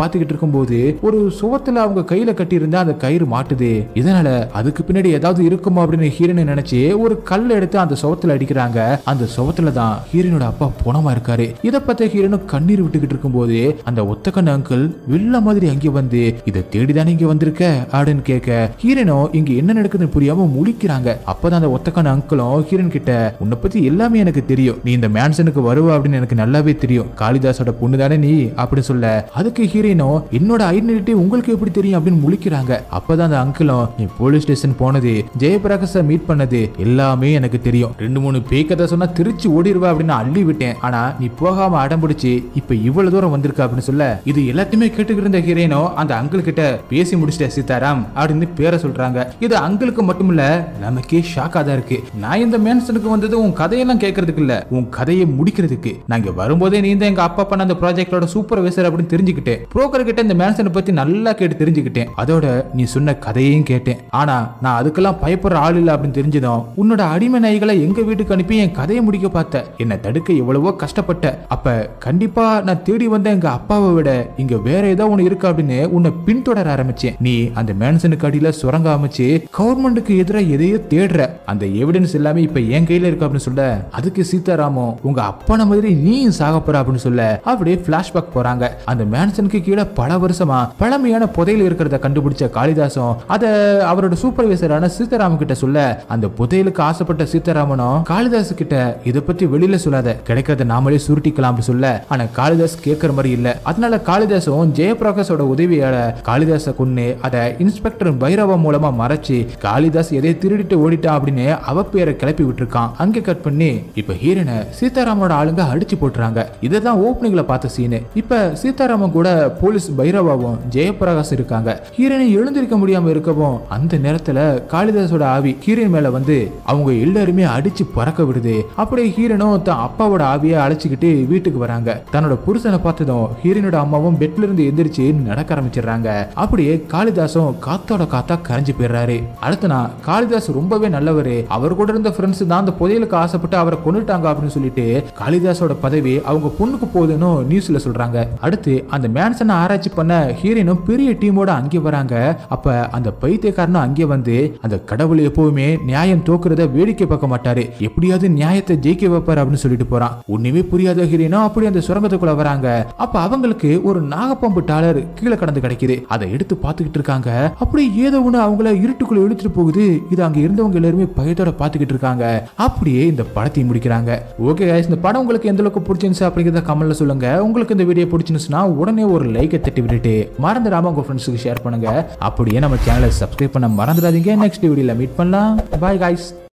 இருக்கும்போது ஒரு சுவத்துல அவங்க கையில கட்டி இருந்த அந்த கயிறு மாட்டுது இதனால அதுக்கு பின்னாடி ஏதாவது இருக்குமா அப்படின்னு ஹீரோயின் நினைச்சு ஒரு கல் எடுத்து அந்த சுவத்துல அடிக்கிறாங்க அந்த சுவத்துல தான் ஹீரோனோட அப்பா புணமா இருக்காரு இத பத்த ஹீரோனும் கண்ணீர் விட்டுக்கிட்டு இருக்கும்போது அந்த ஒத்தக்கண்ண அங்கிள் வில்ல மாதிரி அங்கே வந்து இதை தேடிதானே இங்க வந்திருக்க அப்படின்னு கேட்க ஹீரோனோ இங்க என்ன நடக்குதுன்னு புரியாம முழிக்கிறாங்க அப்பதான் அந்த ஒத்தக்கண்ண அங்கிளும் ஹீரோன் கிட்ட உன்னை பத்தி எல்லாமே எனக்கு தெரியும் நீ இந்த மேன்சனுக்கு வருவ அப்படின்னு எனக்கு நல்லாவே தெரியும் காளிதாஸோட பொண்ணு தானே நீ அப்படின்னு சொல்ல அதுக்கு ஹீரோயினோ என்னோட ஐடென்டிட்டி உங்களுக்கு எப்படி தெரியும் அப்படின்னு முழிக்கிறாங்க அப்பதான் அந்த அங்கிளும் நீ போலீஸ் ஸ்டேஷன் போனது ஜெயபிரகாஷ மீட் பண்ணது எல்லாமே எனக்கு தெரியும் ரெண்டு மூணு பேய் கதை சொன்னா திருச்சி ஓடிடுவா அப்படின்னு நான் அள்ளி விட்டேன் ஆனா நீ போகாம அடம் பிடிச்சி இப்ப இவ்வளவு தூரம் வந்திருக்க அப்படின்னு சொல்ல இது எல்லாத்தையுமே கேட்டுக்கிட்டு இருந்த ஹீரோயினோ அந்த அங்கிள் கிட்ட பேசி முடிச்சிட்ட சீதாராம் அப்படின்னு பேரை சொல்றாங்க இது அங்கிளுக்கு மட்டும் இல்ல நமக்கே ஷாக்கா தான் இருக்கு நான் இந்த மேன்சனுக்கு வந்தது உன் கதையெல்லாம் கேட்கறதுக்கு இல்ல உன் கதையை முடிக்கிறதுக்கு நான் இங்க வரும்போதே நீ தான் எங்க அப்பா பண்ண அந்த ப்ராஜெக்டோட சூப்பர்வைசர் அப்படின்னு தெரிஞ்சுக்கிட்டேன் புரோக்கர் கிட்ட இந்த மேன்சனை பத்தி நல்லா கேட்டு தெரிஞ்சுக்கிட்டேன் அதோட நீ சொன்ன கதையையும் கேட்டேன் ஆனா நான் அதுக்கெல்லாம் பயப்படுற ஆள் இல்ல அப்படின்னு தெரிஞ்சதும் உன்னோட அடிமை நாய்களை எங்க வீட்டுக்கு அனுப்பி என் கதையை முடிக்க பார்த்த என்னை தடுக்க எவ்வளவோ கஷ்டப்பட்ட அப்ப கண்டிப்பா நான் தேடி வந்த எங்க அப்பாவை விட இங்க வேற ஏதோ ஒண்ணு இருக்கு அப்படின்னு உன்னை பின்தொடர ஆரம்பிச்சேன் நீ அந்த மேன்சனுக்கு அடியில சுரங்க அமைச்சு கவர்மெண்ட்டுக்கு எதிராக எதையோ தேடுற அந்த எவிடன்ஸ் எல்லாமே இப்ப என் கையில இருக்கு அப்படின்னு சொல்ல அதுக்கு சீதாராமம் உங்க அப்பன மாதிரி நீயும் சாக போற அப்படின்னு சொல்ல அப்படியே பிளாஷ்பேக் போறாங்க அந்த மேன்சனுக்கு கீழே பல வருஷமா பழமையான புதையல் இருக்கிறத கண்டுபிடிச்ச காளிதாசம் அத அவரோட சூப்பர்வைசரான சீதாராமன் கிட்ட சொல்ல அந்த புதையலுக்கு ஆசைப்பட்ட சீதாராமனும் காளிதாஸ் கிட்ட இத பத்தி வெளியில சொல்லாத கிடைக்கிறத நாமளே சுருட்டிக்கலாம் அப்படின்னு சொல்ல ஆனா காளிதாஸ் கேட்கற மாதிரி இல்ல அதனால காளிதாசும் ஜெயபிரகாஷோட உதவியால காளிதாச கொன்னு அத இன்ஸ்பெக்டர் பைரவா மூலமா மறைச்சு காளிதாஸ் எதை திருடிட்டு ஓடிட்டான் அப்படின்னு அவ பேரை கிளப்பி விட்டுருக்கான் அங்க கட் பண்ணி இப்ப ஹீரனை சீதாராமனோட ஆளுங்க அடிச்சு போட்டுறாங்க இதுதான் ஓப்பனிங்ல பார்த்த சீனு இப்ப சீதாராமன் கூட போலீஸ் பைரவாவும் ஜெயபிரகாஷ் இருக்காங்க ஹீரனை எழுந்திருக்க முடியாம இருக்கவும் அந்த நேரத்துல காளிதாஸோட ஆவி ஹீரன் மேல வந்து அவங்க எல்லாருமே அடிச்சு பறக்க விடுது அப்படியே ஹீரனும் தன் அப்பாவோட ஆவியை அழைச்சிக்கிட்டு வீட்டுக்கு வராங்க தன்னோட புருஷனை பார்த்ததும் ஹீரனோட அம்மாவும் பெட்ல இருந்து எந்திரிச்சு நடக்க ஆரம்பிச்சிடுறாங்க அப்படியே காளிதாசும் காத்தோட காத்தா கரைஞ்சு போயிடுறாரு அடுத்த நாள் காளிதாஸ் ரொம்பவே நல்லவரு அவர் கூட இருந்த ஃப்ரெண்ட்ஸ் தான் அந்த புதையலுக்கு ஆசைப்பட்டு அவரை கொண்டுட்டாங்க அப்படின்னு சொல்லிட்டு காளிதாஸோட பதவி அவங்க பொண்ணுக்கு போகுதுன்னு நியூஸ்ல சொல்றாங்க அடுத்து அந்த மேன்சனை ஆராய்ச்சி பண்ண ஹீரோனும் பெரிய டீமோட அங்கே வராங்க அப்ப அந்த பைத்தியக்காரனும் அங்கே வந்து அந்த கடவுள் எப்பவுமே நியாயம் தோக்குறத வேடிக்கை பார்க்க மாட்டாரு எப்படியாவது நியாயத்தை ஜெயிக்க வைப்பாரு அப்படின்னு சொல்லிட்டு போறான் ஒண்ணுமே புரியாத ஹீரோனும் அப்படி அந்த சுரங்கத்துக்குள்ள வராங்க அப்ப அவங்களுக்கு ஒரு நாகப்பாம்பு டாலர் கீழே கடந்து கிடைக்குது அதை எடுத்து பார்த்துக்கிட்டு இருக்காங்க அப்படி ஏதோ ஒண்ணு அவங்கள இருட்டுக்குள்ள இழுத்துட்டு போகுது இது அங்க இருந்தவங்க எல்லாருமே பயத்தோட பார்த்துக்கிட்டு இருக்காங்க அப்படியே இந்த படத்தையும் முடிக்கிறாங்க ஓகே இந்த படம் உங்களுக்கு எந்த அளவுக்கு பிடிச்சிருந்துச்சு அப்படிங்கிறத கமெண்ட்ல சொல்லுங்க உங்களுக்கு இந்த வீடியோ பிடிச்சிருந்துச்சுன்னா உடனே ஒரு லைக்கை தட்டி விட்டுட்டு மறந்துடாம உங்க ஃப்ரெண்ட்ஸுக்கு ஷேர் பண்ணுங்க அப்படியே நம்ம சேனலை சப்ஸ்கிரைப் பண்ண மறந்துடாதீங்க நெக்ஸ்ட் வீடியோல மீட் பண்ணலாம் பாய் காய்ஸ்